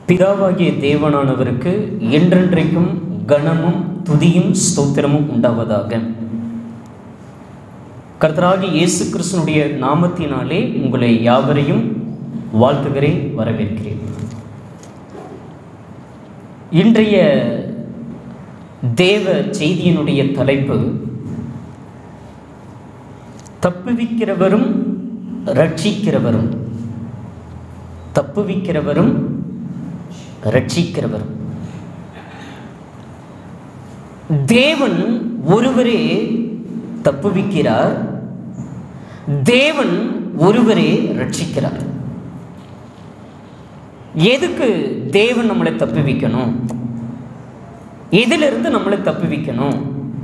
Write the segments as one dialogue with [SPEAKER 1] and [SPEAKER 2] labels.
[SPEAKER 1] பிதாவாகிய தேவனானவருக்கு என்றென்றைக்கும் கனமும் துதியும் ஸ்தோத்திரமும் உண்டாவதாக கர்த்தராகிய இயேசு கிறிஸ்தனுடைய நாமத்தினாலே உங்களை யாவரையும் வாழ்த்துகிறேன் வரவேற்கிறேன் இன்றைய தேவ செய்தியினுடைய தலைப்பு தப்புவிக்கிறவரும் ரட்சிக்கிறவரும் தப்புவிக்கிறவரும் ரட்சிக்கிறவரும் தேவன் ஒருவரே தப்புவிக்கிறார் தேவன் ஒருவரே ரட்சிக்கிறார் எதுக்கு தேவன் நம்மளை தப்புவிக்கணும் எதிலிருந்து நம்மளை தப்புவிக்கணும்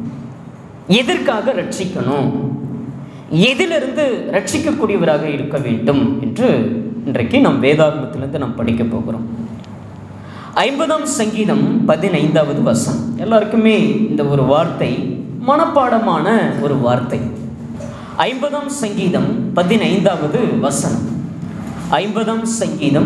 [SPEAKER 1] எதற்காக ரட்சிக்கணும் எதிலிருந்து ரட்சிக்கக்கூடியவராக இருக்க வேண்டும் என்று இன்றைக்கு நாம் வேதாகமத்திலிருந்து நாம் படிக்க போகிறோம் ஐம்பதாம் சங்கீதம் பதினைந்தாவது வசம் எல்லாருக்குமே இந்த ஒரு வார்த்தை மனப்பாடமான ஒரு வார்த்தை ஐம்பதாம் சங்கீதம் பதினைந்தாவது வசனம் ஐம்பதாம் சங்கீதம்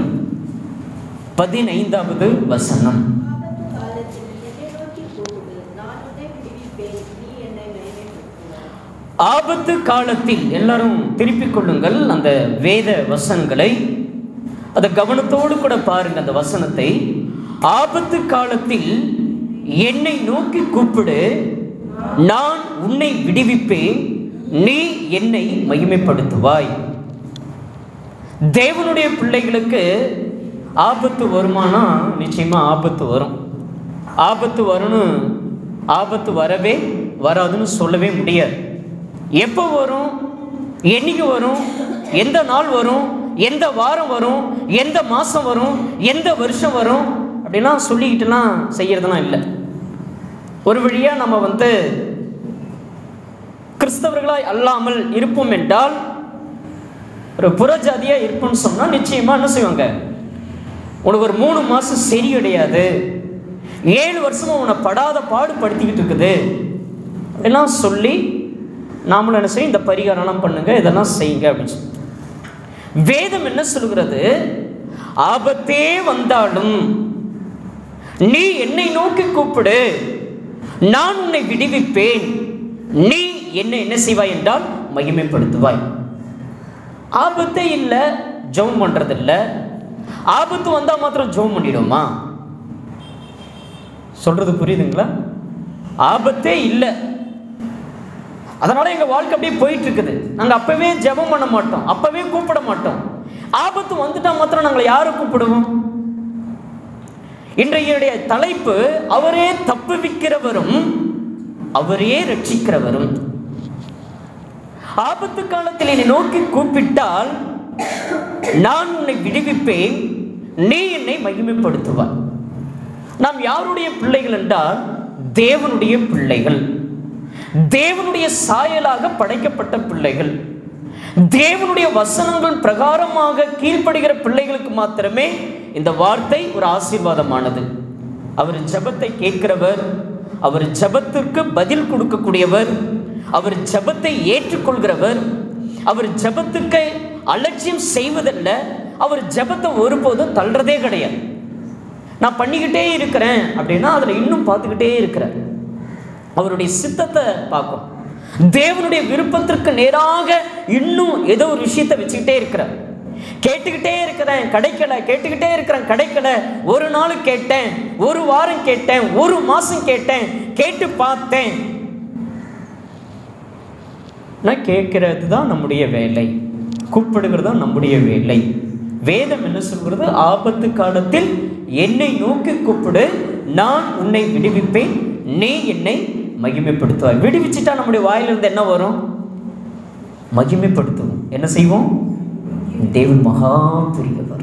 [SPEAKER 1] பதினைந்தாவது வசனம்
[SPEAKER 2] காலத்தில் என்னை நோக்கி கூப்பிடு நான் உன்னை விடுவிப்பேன் நீ என்னை மகிமைப்படுத்துவாய்
[SPEAKER 1] ஆபத்து காலத்தில் எல்லாரும் திருப்பிக் கொள்ளுங்கள் அந்த வேத வசனங்களை அதை கவனத்தோடு கூட பாருங்க அந்த வசனத்தை ஆபத்து காலத்தில் என்னை நோக்கி கூப்பிடு நான் உன்னை விடுவிப்பேன் நீ என்னை மகிமைப்படுத்துவாய் தேவனுடைய பிள்ளைகளுக்கு ஆபத்து வருமானா நிச்சயமா ஆபத்து வரும் ஆபத்து வரணும் ஆபத்து வரவே வராதுன்னு சொல்லவே முடியாது எப்போ வரும் என்னைக்கு வரும் எந்த நாள் வரும் எந்த வாரம் வரும் எந்த மாதம் வரும் எந்த வருஷம் வரும் அப்படிலாம் சொல்லிக்கிட்டுலாம் செய்யறதுலாம் இல்லை ஒரு வழியாக நம்ம வந்து கிறிஸ்தவர்களாய் அல்லாமல் இருப்போம் என்றால் ஒரு புறஜாதியாக இருப்போம்னு சொன்னால் நிச்சயமாக என்ன செய்வாங்க உனக்கு ஒரு மூணு மாதம் சரி கிடையாது ஏழு வருஷமாக உன்னை படாத பாடுபடுத்திக்கிட்டு இருக்குது அப்படிலாம் சொல்லி நாமளும் என்ன செய்யும் இந்த பரிகாரம்லாம் பண்ணுங்க இதெல்லாம் செய்யுங்க அப்படின்னு சொல்லி வேதம் என்ன சொல்கிறது ஆபத்தே வந்தாலும் நீ என்னை நோக்கி கூப்பிடு நான் உன்னை விடுவிப்பேன் நீ என்னை என்ன செய்வாய் என்றால் மகிமைப்படுத்துவாய் ஆபத்தே இல்லை ஜெபம் பண்ணுறதில்ல ஆபத்து வந்தால் மாத்திரம் ஜெபம் பண்ணிடுமா சொல்கிறது புரியுதுங்களா ஆபத்தே இல்லை அதனால் எங்கள் வாழ்க்கை அப்படியே போயிட்டு இருக்குது நாங்கள் அப்போவே ஜெபம் பண்ண மாட்டோம் அப்போவே கூப்பிட மாட்டோம் ஆபத்து வந்துட்டா மாத்திரம் நாங்கள் யாரை கூப்பிடுவோம் இன்றைய தலைப்பு அவரே தப்புவிக்கிறவரும் அவரே ரட்சிக்கிறவரும் ஆபத்து காலத்தில் என்னை நோக்கி கூப்பிட்டால் நான் உன்னை விடுவிப்பேன் நீ என்னை மகிமைப்படுத்துவாய் நாம் யாருடைய பிள்ளைகள் என்றால் தேவனுடைய பிள்ளைகள் தேவனுடைய சாயலாக படைக்கப்பட்ட பிள்ளைகள் தேவனுடைய வசனங்கள் பிரகாரமாக கீழ்ப்படுகிற பிள்ளைகளுக்கு மாத்திரமே இந்த வார்த்தை ஒரு ஆசீர்வாதமானது அவர் ஜெபத்தை கேட்கிறவர் அவர் ஜெபத்திற்கு பதில் கொடுக்கக்கூடியவர் அவர் ஜெபத்தை ஏற்றுக்கொள்கிறவர் அவர் ஜெபத்துக்கு அலட்சியம் செய்வதல்ல அவர் ஜெபத்தை ஒருபோதும் தள்ளுறதே கிடையாது நான் பண்ணிக்கிட்டே இருக்கிறேன் அப்படின்னா அதில் இன்னும் பார்த்துக்கிட்டே இருக்கிறேன் அவருடைய சித்தத்தை பார்க்கும் தேவனுடைய விருப்பத்திற்கு நேராக இன்னும் ஏதோ ஒரு விஷயத்தை வச்சுக்கிட்டே இருக்கிறார் கேட்டுக்கிட்டே இருக்கிறேன் கிடைக்கல கேட்டுக்கிட்டே இருக்கிறேன் கிடைக்கல ஒரு நாள் கேட்டேன் ஒரு வாரம் கேட்டேன் ஒரு மாசம் கேட்டேன் கேட்டு பார்த்தேன் நான் கேட்கறது தான் நம்முடைய வேலை கூப்பிடுகிறது தான் நம்முடைய வேலை வேதம் என்ன சொல்கிறது ஆபத்து காலத்தில் என்னை நோக்கி கூப்பிடு நான் உன்னை விடுவிப்பேன் நீ என்னை மகிமைப்படுத்துவாய் விடுவிச்சிட்டா நம்முடைய வாயிலிருந்து என்ன வரும் மகிமைப்படுத்துவோம் என்ன செய்வோம் தேவன் மகா பெரியவர்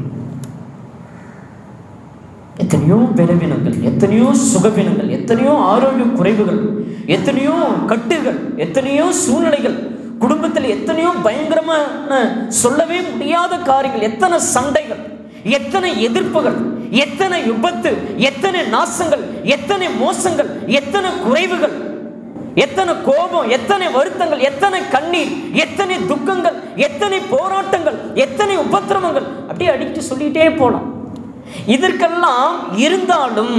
[SPEAKER 1] எத்தனையோ பலவீனங்கள் எத்தனையோ சுகவீனங்கள் எத்தனையோ ஆரோக்கிய குறைவுகள் எத்தனையோ கட்டுகள் எத்தனையோ சூழ்நிலைகள் குடும்பத்தில் எத்தனையோ பயங்கரமான சொல்லவே முடியாத காரியங்கள் எத்தனை சண்டைகள் எத்தனை எதிர்ப்புகள் எத்தனை விபத்து எத்தனை நாசங்கள் எத்தனை மோசங்கள் எத்தனை குறைவுகள் எத்தனை கோபம் எத்தனை வருத்தங்கள் எத்தனை கண்ணீர் எத்தனை துக்கங்கள் எத்தனை போராட்டங்கள் எத்தனை உபத்திரவங்கள் அப்படியே அடிக்கிட்டு சொல்லிட்டே போலாம் இதற்கெல்லாம் இருந்தாலும்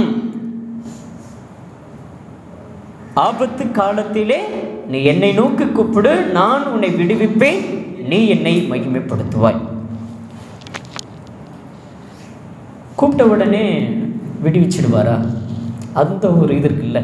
[SPEAKER 1] ஆபத்து காலத்திலே நீ என்னை நோக்கி கூப்பிடு நான் உன்னை விடுவிப்பேன் நீ என்னை மகிமைப்படுத்துவாய் கூப்பிட்ட உடனே விடுவிச்சிடுவாரா அந்த ஒரு இது இருக்குல்ல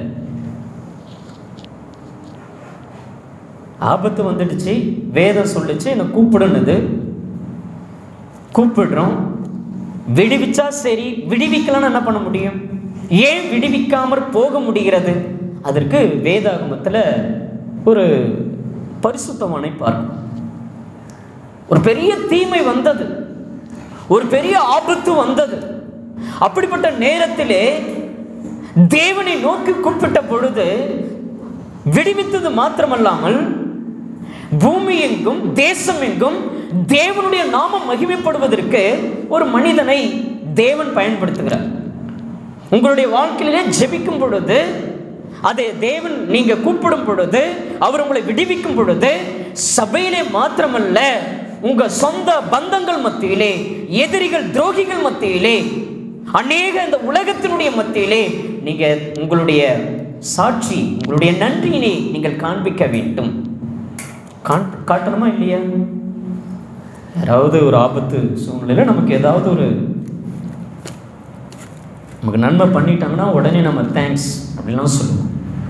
[SPEAKER 1] ஆபத்து வந்துடுச்சு வேதம் சொல்லுச்சு என்னை கூப்பிடுனது கூப்பிடுறோம் விடுவிச்சா சரி விடுவிக்கலாம்னு என்ன பண்ண முடியும் ஏன் விடுவிக்காமற் போக முடிகிறது அதற்கு வேதாகமத்தில் ஒரு பரிசுத்தமானை பார்க்கணும் ஒரு பெரிய தீமை வந்தது ஒரு பெரிய ஆபத்து வந்தது அப்படிப்பட்ட நேரத்திலே தேவனை நோக்கி கூப்பிட்ட பொழுது விடுவித்தது மாத்திரமல்லாமல் பூமி எங்கும் தேசம் எங்கும் தேவனுடைய நாமம் மகிமைப்படுவதற்கு ஒரு மனிதனை தேவன் பயன்படுத்துகிறார் உங்களுடைய வாழ்க்கையிலே ஜெபிக்கும் பொழுது அதை தேவன் நீங்க கூப்பிடும் பொழுது அவர் உங்களை விடுவிக்கும் பொழுது சபையிலே மாத்திரமல்ல உங்க சொந்த பந்தங்கள் மத்தியிலே எதிரிகள் துரோகிகள் மத்தியிலே அநேக இந்த உலகத்தினுடைய மத்தியிலே நீங்க உங்களுடைய சாட்சி உங்களுடைய நன்றியினை நீங்கள் காண்பிக்க வேண்டும் காண் காட்டணுமா இல்லையா யாராவது ஒரு ஆபத்து சூழ்நிலையில் நமக்கு ஏதாவது ஒரு நமக்கு நன்மை பண்ணிட்டாங்கன்னா உடனே நம்ம தேங்க்ஸ் அப்படிலாம் சொல்லுவோம்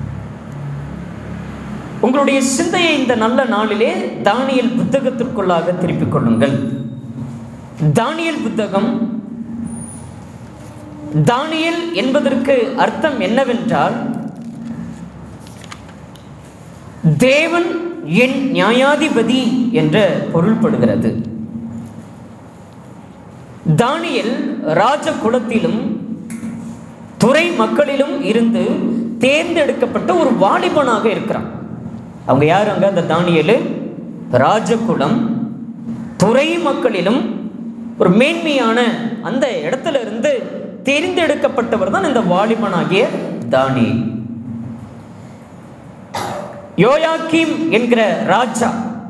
[SPEAKER 1] உங்களுடைய சிந்தையை இந்த நல்ல நாளிலே தானியல் புத்தகத்திற்குள்ளாக திருப்பிக் கொள்ளுங்கள் தானியல் புத்தகம் தானியல் என்பதற்கு அர்த்தம் என்னவென்றால் தேவன் என் நியாயாதிபதி என்ற பொருள்படுகிறது தானியல் ராஜ குலத்திலும் துறை மக்களிலும் இருந்து தேர்ந்தெடுக்கப்பட்ட ஒரு வாலிபனாக இருக்கிறான் அவங்க யார் அங்க அந்த தானியல் ராஜகுலம் துறை மக்களிலும் ஒரு மேன்மையான அந்த இடத்துல இருந்து தேர்ந்தெடுக்கப்பட்டவர் தான் இந்த வாலிபனாகிய தானியல் யோயாக்கீம் என்கிற ராஜா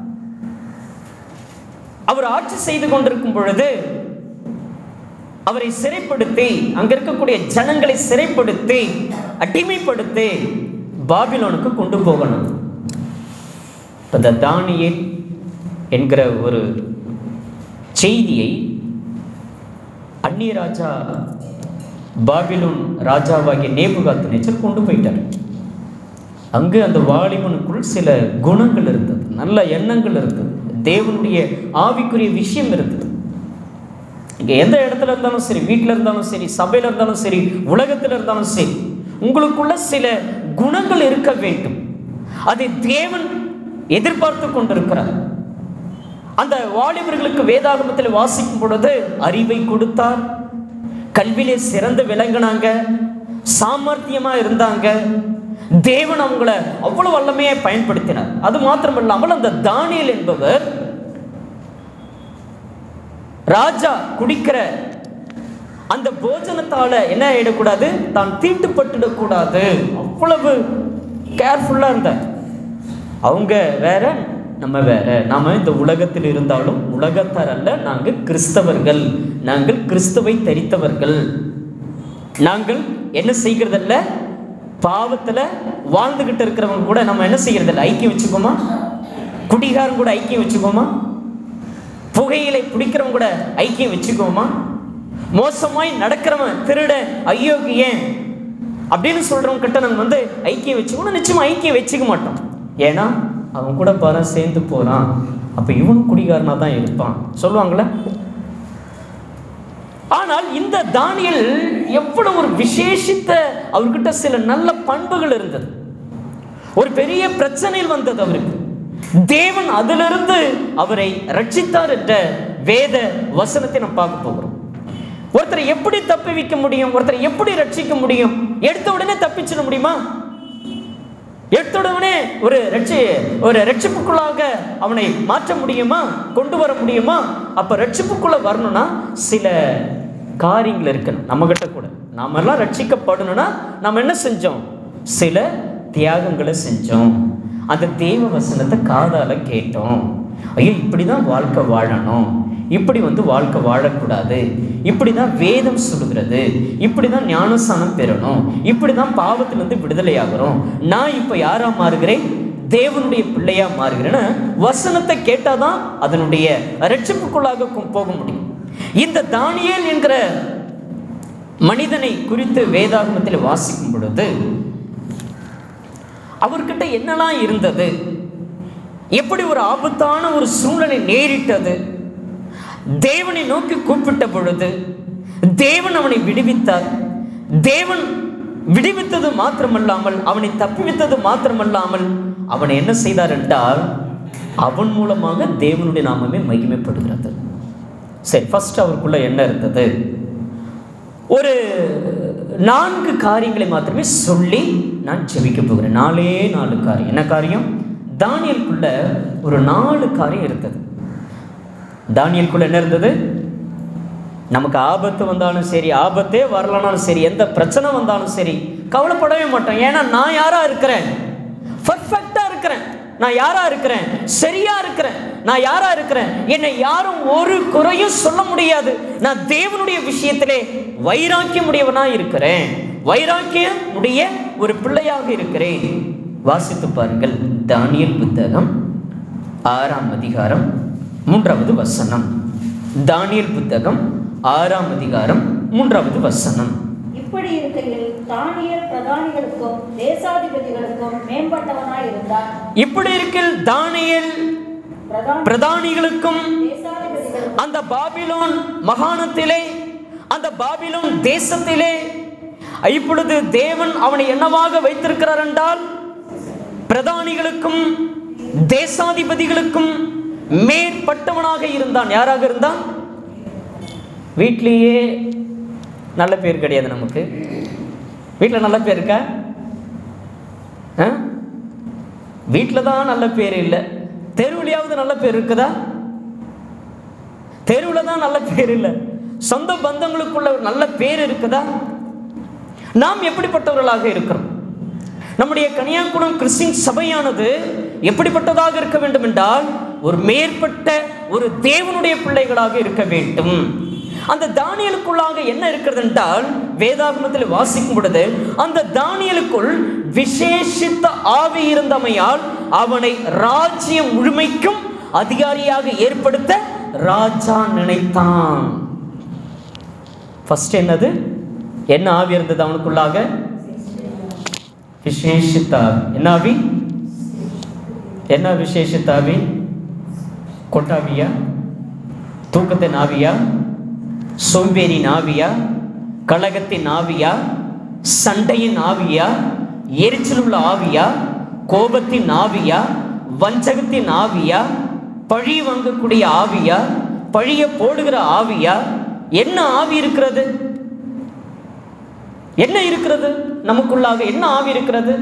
[SPEAKER 1] அவர் ஆட்சி செய்து கொண்டிருக்கும் பொழுது அவரை சிறைப்படுத்தி அங்க இருக்கக்கூடிய ஜனங்களை சிறைப்படுத்தி அடிமைப்படுத்தி பாபிலோனுக்கு கொண்டு போகணும் இப்ப இந்த தானியேல் என்கிற ஒரு செய்தியை அந்நிய ராஜா பாபிலோன் ராஜாவாகிய நேபுகாத்து நேச்சர் கொண்டு போயிட்டார் அங்கு அந்த வாலிபனுக்குள் சில குணங்கள் இருந்தது நல்ல எண்ணங்கள் இருந்தது தேவனுடைய ஆவிக்குரிய விஷயம் இருந்தது இங்கே எந்த இடத்துல இருந்தாலும் சரி வீட்டில் இருந்தாலும் சரி சபையில் இருந்தாலும் சரி உலகத்தில் இருந்தாலும் சரி உங்களுக்குள்ள சில குணங்கள் இருக்க வேண்டும் அதை தேவன் எதிர்பார்த்து கொண்டிருக்கிறார் அந்த வாலிபர்களுக்கு வேதாகமத்தில் வாசிக்கும் பொழுது அறிவை கொடுத்தார் கல்வியிலே சிறந்து விளங்கினாங்க சாமர்த்தியமா இருந்தாங்க தேவன் அவங்கள அவ்வளவு வல்லமையை பயன்படுத்தினார் அது மாத்திரம் இல்லாமல் அந்த தானியல் என்பவர் ராஜா குடிக்கிற அந்த போஜனத்தால என்ன ஆயிடக்கூடாது தான் தீட்டுப்பட்டுடக்கூடாது அவ்வளவு கேர்ஃபுல்லா இருந்தார் அவங்க வேற நம்ம வேற நாம இந்த உலகத்தில் இருந்தாலும் உலகத்தார் அல்ல நாங்கள் கிறிஸ்தவர்கள் நாங்கள் கிறிஸ்துவை தரித்தவர்கள் நாங்கள் என்ன செய்கிறதல்ல பாவத்துல வாழ்ந்துகிட்டு இருக்கிறவங்க கூட நம்ம என்ன செய்யறதில்ல ஐக்கியம் வச்சுக்கோமா குடிகாரன் கூட ஐக்கியம் வச்சுக்கோமா புகையிலை பிடிக்கிறவங்க கூட ஐக்கியம் வச்சுக்கோமா மோசமாய் நடக்கிறவன் திருட அயோக்கியன் அப்படின்னு சொல்றவங்க கிட்ட நம்ம வந்து ஐக்கியம் வச்சுக்கணும் நிச்சயமா ஐக்கியம் வச்சுக்க மாட்டோம் ஏன்னா அவன் கூட பாரு சேர்ந்து போறான் அப்ப இவனும் குடிகாரனா தான் இருப்பான் சொல்லுவாங்களே ஆனால் இந்த தானியல் எவ்வளவு ஒரு விசேஷித்த அவர்கிட்ட சில நல்ல பண்புகள் இருந்தது ஒரு பெரிய பிரச்சனையில் வந்தது அவருக்கு தேவன் அதிலிருந்து அவரை ரட்சித்தார் என்ற வேத வசனத்தை நாம் பார்க்க போகிறோம் ஒருத்தரை எப்படி தப்புவிக்க முடியும் ஒருத்தரை எப்படி ரட்சிக்க முடியும் எடுத்த உடனே தப்பிச்சிட முடியுமா எடுத்த உடனே ஒரு ரட்சி ஒரு ரட்சிப்புக்குள்ளாக அவனை மாற்ற முடியுமா கொண்டு வர முடியுமா அப்ப ரட்சிப்புக்குள்ள வரணும்னா சில காரியங்கள் இருக்கணும் நம்ம கிட்ட கூட நாம எல்லாம் ரட்சிக்கப்படணும்னா நம்ம என்ன செஞ்சோம் சில தியாகங்களை செஞ்சோம் அந்த தேவ வசனத்தை காதால கேட்டோம் ஐயோ இப்படிதான் வாழ்க்கை வாழணும் இப்படி வந்து வாழ்க்கை வாழக்கூடாது இப்படி தான் வேதம் சொல்லுகிறது இப்படி தான் ஞானஸ்தானம் பெறணும் இப்படி தான் பாவத்திலிருந்து விடுதலை ஆகிறோம் நான் இப்போ யாரா மாறுகிறேன் தேவனுடைய பிள்ளையா மாறுகிறேன்னு வசனத்தை கேட்டாதான் அதனுடைய ரட்சிப்புக்குள்ளாக கு- போக முடியும் இந்த தானியேல் என்கிற மனிதனை குறித்து வேதாகமத்தில் வாசிக்கும் பொழுது அவர்கிட்ட என்னெல்லாம் இருந்தது எப்படி ஒரு ஆபத்தான ஒரு சூழ்நிலை நேரிட்டது தேவனை நோக்கி கூப்பிட்ட பொழுது தேவன் அவனை விடுவித்தார் தேவன் விடுவித்தது மாத்திரமல்லாமல் அவனை தப்புவித்தது மாத்திரமல்லாமல் அவனை என்ன செய்தார் என்றால் அவன் மூலமாக தேவனுடைய நாமமே மகிமைப்படுகிறது சரி ஃபர்ஸ்ட் அவருக்குள்ள என்ன இருந்தது ஒரு நான்கு காரியங்களை மாத்திரமே சொல்லி நான் ஜெபிக்க போகிறேன் நாலே நாலு காரியம் என்ன காரியம் தானியலுக்குள்ள ஒரு நாலு காரியம் இருந்தது தானியலுக்குள்ள என்ன இருந்தது நமக்கு ஆபத்து வந்தாலும் சரி ஆபத்தே வரலனாலும் சரி எந்த பிரச்சனை வந்தாலும் சரி கவலைப்படவே மாட்டோம் ஏன்னா நான் யாரா இருக்கிறேன் பர்ஃபெக்டா இருக்கிறேன் நான் யாரா இருக்கிறேன் சரியா இருக்கிறேன் நான் யாரா இருக்கிறேன் என்னை யாரும் ஒரு குறையும் சொல்ல முடியாது நான் தேவனுடைய விஷயத்திலே வைராக்கியம் உடையவனா இருக்கிறேன் வைராக்கியம் உடைய ஒரு பிள்ளையாக இருக்கிறேன் வாசித்து பாருங்கள் தானியல் புத்தகம் ஆறாம் அதிகாரம் மூன்றாவது வசனம் தானியல் புத்தகம் ஆறாம் அதிகாரம் மூன்றாவது வசனம்
[SPEAKER 2] இப்படி இருக்கையில் தானியல் பிரதானிகளுக்கும் தேசாதிபதிகளுக்கும் மேம்பட்டவனாய் இருந்தான்
[SPEAKER 1] இப்படி இருக்கில் தானியேல்
[SPEAKER 2] பிரதான
[SPEAKER 1] பிரதானிகளுக்கும்
[SPEAKER 2] தேசாதிபதிகளுக்கும்
[SPEAKER 1] அந்த பாபிலோன் மகாணத்திலே அந்த பாபிலோன் தேசத்திலே இப்பொழுது தேவன் அவனை என்னவாக வைத்திருக்கிறார் என்றால் பிரதானிகளுக்கும் தேசாதிபதிகளுக்கும் மேற்பட்டவனாக இருந்தான் யாராக இருந்தான் வீட்லேயே நல்ல பேர் கிடையாது நமக்கு வீட்டில் நல்ல பேர் இருக்கா வீட்டில் தான் நல்ல பேர் இல்லை தெருவுலையாவது நல்ல பேர் இருக்குதா தெருவில் தான் நல்ல பேர் இல்லை சொந்த பந்தங்களுக்குள்ள ஒரு நல்ல பேர் இருக்குதா நாம் எப்படிப்பட்டவர்களாக இருக்கிறோம் நம்முடைய கன்னியாகுளம் கிறிஸ்டின் சபையானது எப்படிப்பட்டதாக இருக்க வேண்டும் என்றால் ஒரு மேற்பட்ட ஒரு தேவனுடைய பிள்ளைகளாக இருக்க வேண்டும் அந்த தானியலுக்குள்ளாக என்ன இருக்கிறது என்றால் வேதாகமத்தில் வாசிக்கும் பொழுது அந்த தானியலுக்குள் விசேஷித்த ஆவி இருந்தமையால் அவனை ராஜ்யம் முழுமைக்கும் அதிகாரியாக ஏற்படுத்த ராஜா நினைத்தான் ஃபர்ஸ்ட் என்னது என்ன ஆவி இருந்தது அவனுக்குள்ளாக விசேஷித்த ஆவி என்ன ஆவி என்ன விசேஷித்த ஆவி கொட்டாவியா தூக்கத்தின் ஆவியா சோம்பேறின் ஆவியா கழகத்தின் ஆவியா சண்டையின் ஆவியா எரிச்சல் உள்ள ஆவியா கோபத்தின் ஆவியா வஞ்சகத்தின் ஆவியா பழி வாங்கக்கூடிய ஆவியா பழிய போடுகிற ஆவியா என்ன ஆவி இருக்கிறது என்ன இருக்கிறது நமக்குள்ளாக என்ன ஆவி இருக்கிறது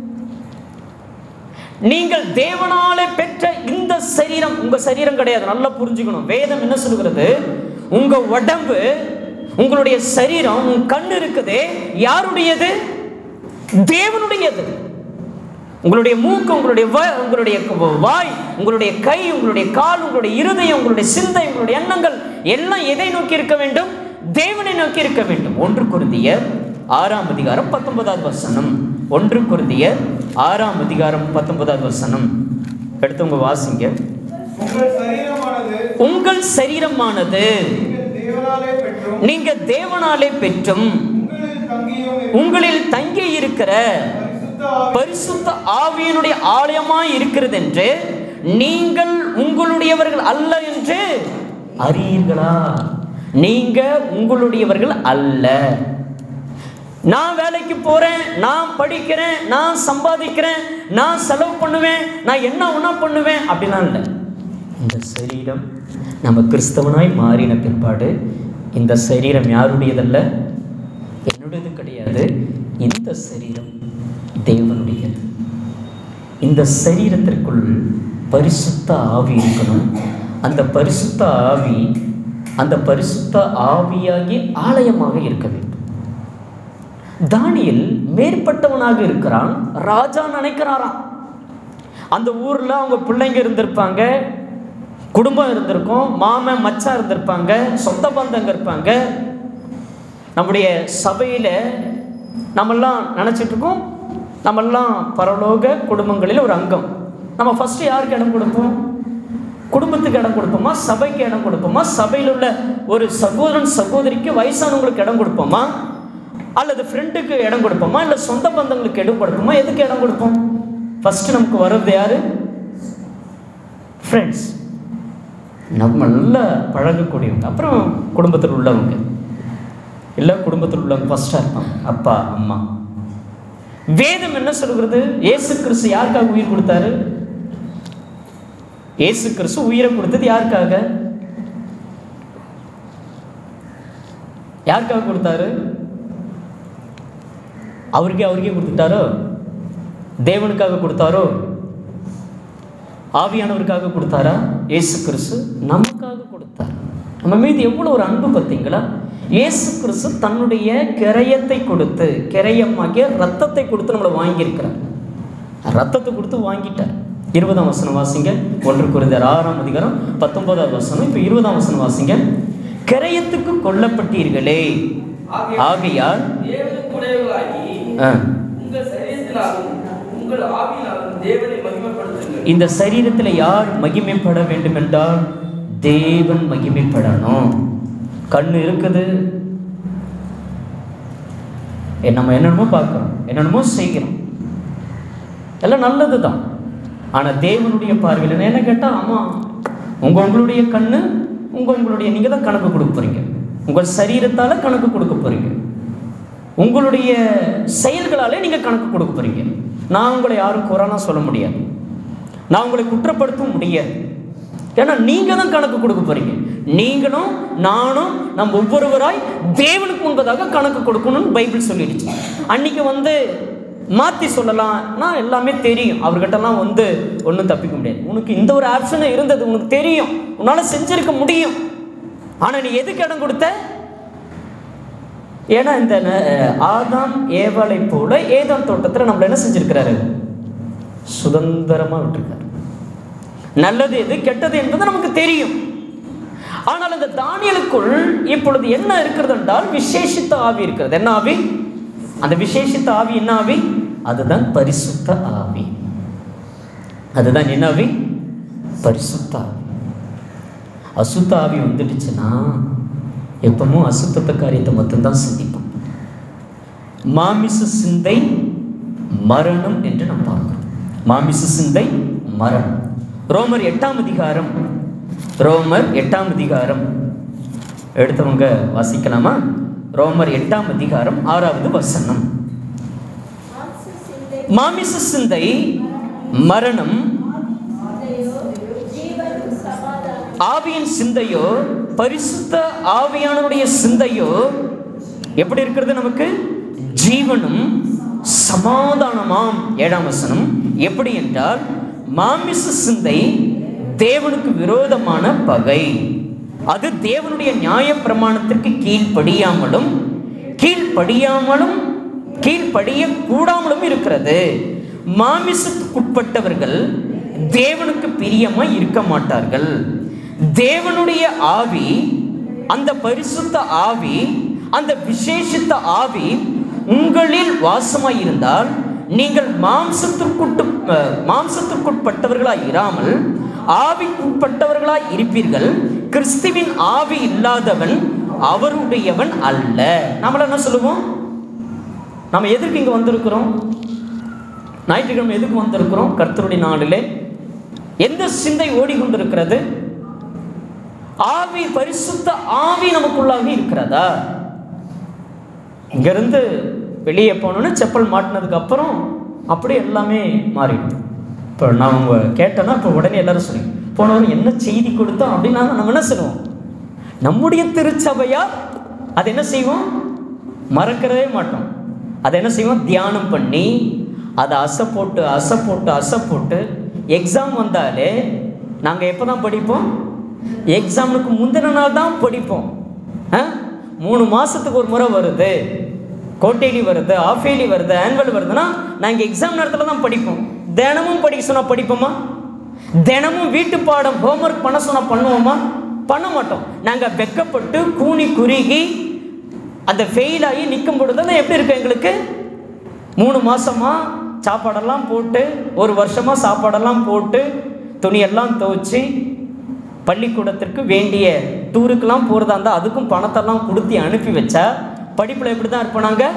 [SPEAKER 1] நீங்கள் தேவனாலே பெற்ற இந்த சரீரம் உங்க சரீரம் கிடையாது நல்லா புரிஞ்சுக்கணும் வேதம் என்ன சொல்கிறது உங்க உடம்பு உங்களுடைய சரீரம் உன் கண் இருக்குதே யாருடையது தேவனுடையது உங்களுடைய மூக்கு உங்களுடைய வ- உங்களுடைய க- வாய் உங்களுடைய கை உங்களுடைய கால் உங்களுடைய இருதயம் உங்களுடைய சிந்தை உங்களுடைய எண்ணங்கள் எல்லாம் எதை நோக்கி இருக்க வேண்டும் தேவனை நோக்கி இருக்க வேண்டும் ஒன்று குருந்தியர் ஆறாம் அதிகாரம் பத்தொன்பதாவது வசனம் ஒன்று குருந்தியர் ஆறாம் அதிகாரம் பத்தொன்பதாவது வசனம் எடுத்தவங்க வாசிங்க
[SPEAKER 3] உங்கள் சரீரமானது
[SPEAKER 1] உங்கள் சரீரமானது
[SPEAKER 3] நீங்கள் தேவனாலே பெற்றும்
[SPEAKER 1] நீங்க தேவனாலே பெற்றும்
[SPEAKER 3] உங்களில் தங்கியும் இருக்கிற
[SPEAKER 1] உங்களில் தங்கி இருக்கிற
[SPEAKER 3] பரிசுத்த ஆவி
[SPEAKER 1] பரிசுத்த ஆவியனுடைய ஆலயமாய் இருக்கிறது என்று நீங்கள் உங்களுடையவர்கள் அல்ல என்று அறியீர்களா நீங்க உங்களுடையவர்கள் அல்ல நான் வேலைக்கு போறேன் நான் படிக்கிறேன் நான் சம்பாதிக்கிறேன் நான் செலவு பண்ணுவேன் நான் என்ன ஒன்றா பண்ணுவேன் அப்படிலாம் இல்லை இந்த சரீரம் நம்ம கிறிஸ்தவனாய் மாறின பிற்பாடு இந்த சரீரம் யாருடையதல்ல என்னுடையது கிடையாது இந்த சரீரம் தேவனுடையது இந்த சரீரத்திற்குள் பரிசுத்த ஆவி இருக்கணும் அந்த பரிசுத்த ஆவி அந்த பரிசுத்த ஆவியாகிய ஆலயமாக இருக்க வேண்டும் தானியல் மேற்பட்டவனாக இருக்கிறான் ராஜா நினைக்கிறாராம் அந்த ஊரில் அவங்க பிள்ளைங்க இருந்திருப்பாங்க குடும்பம் இருந்திருக்கும் மாமன் மச்சான் இருந்திருப்பாங்க சொந்த பந்தங்க இருப்பாங்க நம்முடைய சபையில் நம்மெல்லாம் நினச்சிட்டு இருக்கோம் நம்மெல்லாம் பரலோக குடும்பங்களில் ஒரு அங்கம் நம்ம ஃபஸ்ட்டு யாருக்கு இடம் கொடுப்போம் குடும்பத்துக்கு இடம் கொடுப்போமா சபைக்கு இடம் கொடுப்போமா சபையில் உள்ள ஒரு சகோதரன் சகோதரிக்கு வயசானவங்களுக்கு இடம் கொடுப்போமா அல்லது ஃப்ரெண்டுக்கு இடம் கொடுப்போமா இல்லை சொந்த பந்தங்களுக்கு இடம் கொடுப்போமா எதுக்கு இடம் கொடுப்போம் ஃபஸ்ட்டு நமக்கு வர்றது யாரு ஃப்ரெண்ட்ஸ் நம்ம நல்லா பழகக்கூடியவங்க அப்புறம் குடும்பத்தில் உள்ளவங்க இல்லை குடும்பத்தில் உள்ளவங்க ஃபஸ்ட்டாக இருப்பாங்க அப்பா அம்மா வேதம் என்ன சொல்கிறது இயேசு கிறிஸ்து யாருக்காக உயிர் கொடுத்தாரு இயேசு கிறிஸ்து உயிரை கொடுத்தது யாருக்காக யாருக்காக கொடுத்தாரு அவருக்கே அவருக்கே கொடுத்துட்டாரோ தேவனுக்காக கொடுத்தாரோ ஆவியானவருக்காக கொடுத்தாரா இயேசு கிறிஸ்து நமக்காக கொடுத்தார் நம்ம மீது எவ்வளோ ஒரு அன்பு பார்த்தீங்களா இயேசு கிறிஸ்து தன்னுடைய கிரயத்தை கொடுத்து கிரயமாகிய ரத்தத்தை கொடுத்து நம்மளை வாங்கியிருக்கிறார் ரத்தத்தை கொடுத்து வாங்கிட்டார் இருபதாம் வசனம் வாசிங்க ஒன்று குறைந்தார் ஆறாம் அதிகாரம் பத்தொன்பதாவது வசனம் இப்போ இருபதாம் வசனம் வாசிங்க கிரயத்துக்கு கொல்லப்பட்டீர்களே ஆகையால்
[SPEAKER 4] தேவனுக்குடையவர்களாகி
[SPEAKER 1] ஆ,
[SPEAKER 4] உங்கள் சரீரத்தினாலும் உங்கள் ஆவியினாலும் தேவனை மகிமைப்படுத்துங்கள்
[SPEAKER 1] இந்த சரீரத்தில் யார் மகிமைப்பட வேண்டும் என்றால் தேவன் மகிமைப்படணும் கண்ணு இருக்குது ஏ, நம்ம என்னென்னமோ பார்க்குறோம் என்னென்னமோ செய்கிறோம் எல்லாம் நல்லது தான் ஆனால் தேவனுடைய பார்வையில் நான் என்ன கேட்டால் ஆமாம் உங்கள் உங்களுடைய கண்ணு உங்கள் உங்களுடைய நீங்கள் தான் கணக்கு கொடுக்க போகிறீங்க உங்கள் சரீரத்தால் கணக்கு கொடுக்க போகிறீங்க உங்களுடைய செயல்களாலே நீங்கள் கணக்கு கொடுக்க போகிறீங்க நான் உங்களை யாரும் குறானா சொல்ல முடியாது நான் உங்களை குற்றப்படுத்த முடியாது ஏன்னா நீங்கள் தான் கணக்கு கொடுக்க போகிறீங்க நீங்களும் நானும் நம்ம ஒவ்வொருவராய் தேவனுக்கு முன்பதாக கணக்கு கொடுக்கணும்னு பைபிள் சொல்லிடுச்சு அன்னைக்கு வந்து மாற்றி சொல்லலாம் நான் எல்லாமே தெரியும் அவர்கிட்டலாம் வந்து ஒன்றும் தப்பிக்க முடியாது உனக்கு இந்த ஒரு ஆப்ஷன் இருந்தது உனக்கு தெரியும் உன்னால் செஞ்சிருக்க முடியும் ஆனால் நீ எதுக்கு இடம் கொடுத்த ஏன்னா இந்த ந- ஆதாம் ஏவாளை போல ஏதாம் தோட்டத்தில் நம்மள என்ன செஞ்சிருக்கிறாரு சுதந்திரமா விட்டுருக்காரு நல்லது எது கெட்டது என்பது நமக்கு தெரியும் ஆனால் அந்த தானியலுக்குள் இப்பொழுது என்ன இருக்கிறது என்றால் விசேஷித்த ஆவி இருக்கிறது என்ன ஆவி அந்த விசேஷித்த ஆவி என்ன ஆவி அதுதான் பரிசுத்த ஆவி அதுதான் என்ன ஆவி பரிசுத்த ஆவி அசுத்த ஆவி வந்துடுச்சுன்னா எப்பவும் அசுத்தத்த காரியத்தை மட்டும்தான் சிந்திப்போம் மாமிச சிந்தை மரணம் என்று நாம் பார்க்கிறோம் மாமிச சிந்தை மரணம் ரோமர் எட்டாம் அதிகாரம் ரோமர் எட்டாம் அதிகாரம் எடுத்தவங்க வாசிக்கலாமா ரோமர் எட்டாம் அதிகாரம் ஆறாவது வசனம்
[SPEAKER 2] மாம்ச சிந்தை
[SPEAKER 1] மாமிச சிந்தை மரணம்
[SPEAKER 2] சிந்தையோ ஜீவனும் சமாதானம்
[SPEAKER 1] ஆவியின் சிந்தையோ பரிசுத்த ஆவியானவருடைய சிந்தையோ எப்படி இருக்கிறது நமக்கு ஜீவனும் சமாதானமாம் ஏழாம் வசனம் எப்படி என்றால் மாமிச சிந்தை தேவனுக்கு விரோதமான பகை அது தேவனுடைய நியாய பிரமாணத்திற்கு கீழ்ப்படியாமலும் கீழ்ப்படியாமலும் கீழ்ப்படிய கூடாமலும் இருக்கிறது மாமிசத்துக்குட்பட்டவர்கள் தேவனுக்கு பிரியமாய் இருக்க மாட்டார்கள் தேவனுடைய ஆவி அந்த பரிசுத்த ஆவி அந்த விசேஷித்த ஆவி உங்களில் வாசமாய் இருந்தால் நீங்கள் மாம்சத்திற்குட்டு அஹ், மாம்சத்திற்குட்பட்டவர்களாய் இராமல் ஆவிக்குட்பட்டவர்களாய் இருப்பீர்கள் கிறிஸ்துவின் ஆவி இல்லாதவன் அவருடையவன் அல்ல நம்மள என்ன சொல்லுவோம் நம்ம எதற்கு இங்கே வந்திருக்கிறோம் ஞாயிற்றுக்கிழமை எதுக்கு வந்திருக்கிறோம் கர்த்தருடைய நாளிலே எந்த சிந்தை ஓடிக்கொண்டிருக்கிறது ஆவி பரிசுத்த ஆவி நமக்குள்ளாக இருக்கிறதா இங்கிருந்து வெளியே போனோன்னு செப்பல் மாட்டினதுக்கு அப்புறம் அப்படியே எல்லாமே மாறிடும் இப்போ நான் உங்க கேட்டேன்னா இப்போ உடனே எல்லாரும் சொல்லி போனவரும் என்ன செய்தி கொடுத்தோம் அப்படின்னா நம்ம என்ன சொல்லுவோம் நம்முடைய திருச்சபையார் அதை என்ன செய்வோம் மறக்கிறதே மாட்டோம் அதை என்ன செய்வோம் தியானம் பண்ணி அதை அசை போட்டு அசை போட்டு அசை போட்டு எக்ஸாம் வந்தாலே நாங்கள் எப்போ தான் படிப்போம் எக்ஸாமுக்கு முந்தின நாள் தான் படிப்போம் ஆ? மூணு மாதத்துக்கு ஒரு முறை வருது கோட்டேலி வருது ஆஃபேலி வருது ஆனுவல் வருதுன்னா நாங்கள் எக்ஸாம் நேரத்தில் தான் படிப்போம் தினமும் படிக்க சொன்னால் படிப்போமா தினமும் வீட்டு பாடம் ஹோம்ஒர்க் பண்ண சொன்னா பண்ணுவோமா பண்ண மாட்டோம் நாங்கள் வெக்கப்பட்டு கூனி குறுகி அந்த ஃபெயில் ஆகி நிற்கும் பொழுது தான் எப்படி இருக்கு எங்களுக்கு மூணு மாசமா சாப்பாடெல்லாம் போட்டு ஒரு வருஷமா சாப்பாடெல்லாம் போட்டு துணியெல்லாம் துவைச்சி பள்ளிக்கூடத்திற்கு வேண்டிய டூருக்கெல்லாம் போகிறதா இருந்தால் அதுக்கும் பணத்தெல்லாம் கொடுத்து அனுப்பி வச்சா படிப்பில் எப்படி தான் இருப்போம் நாங்கள்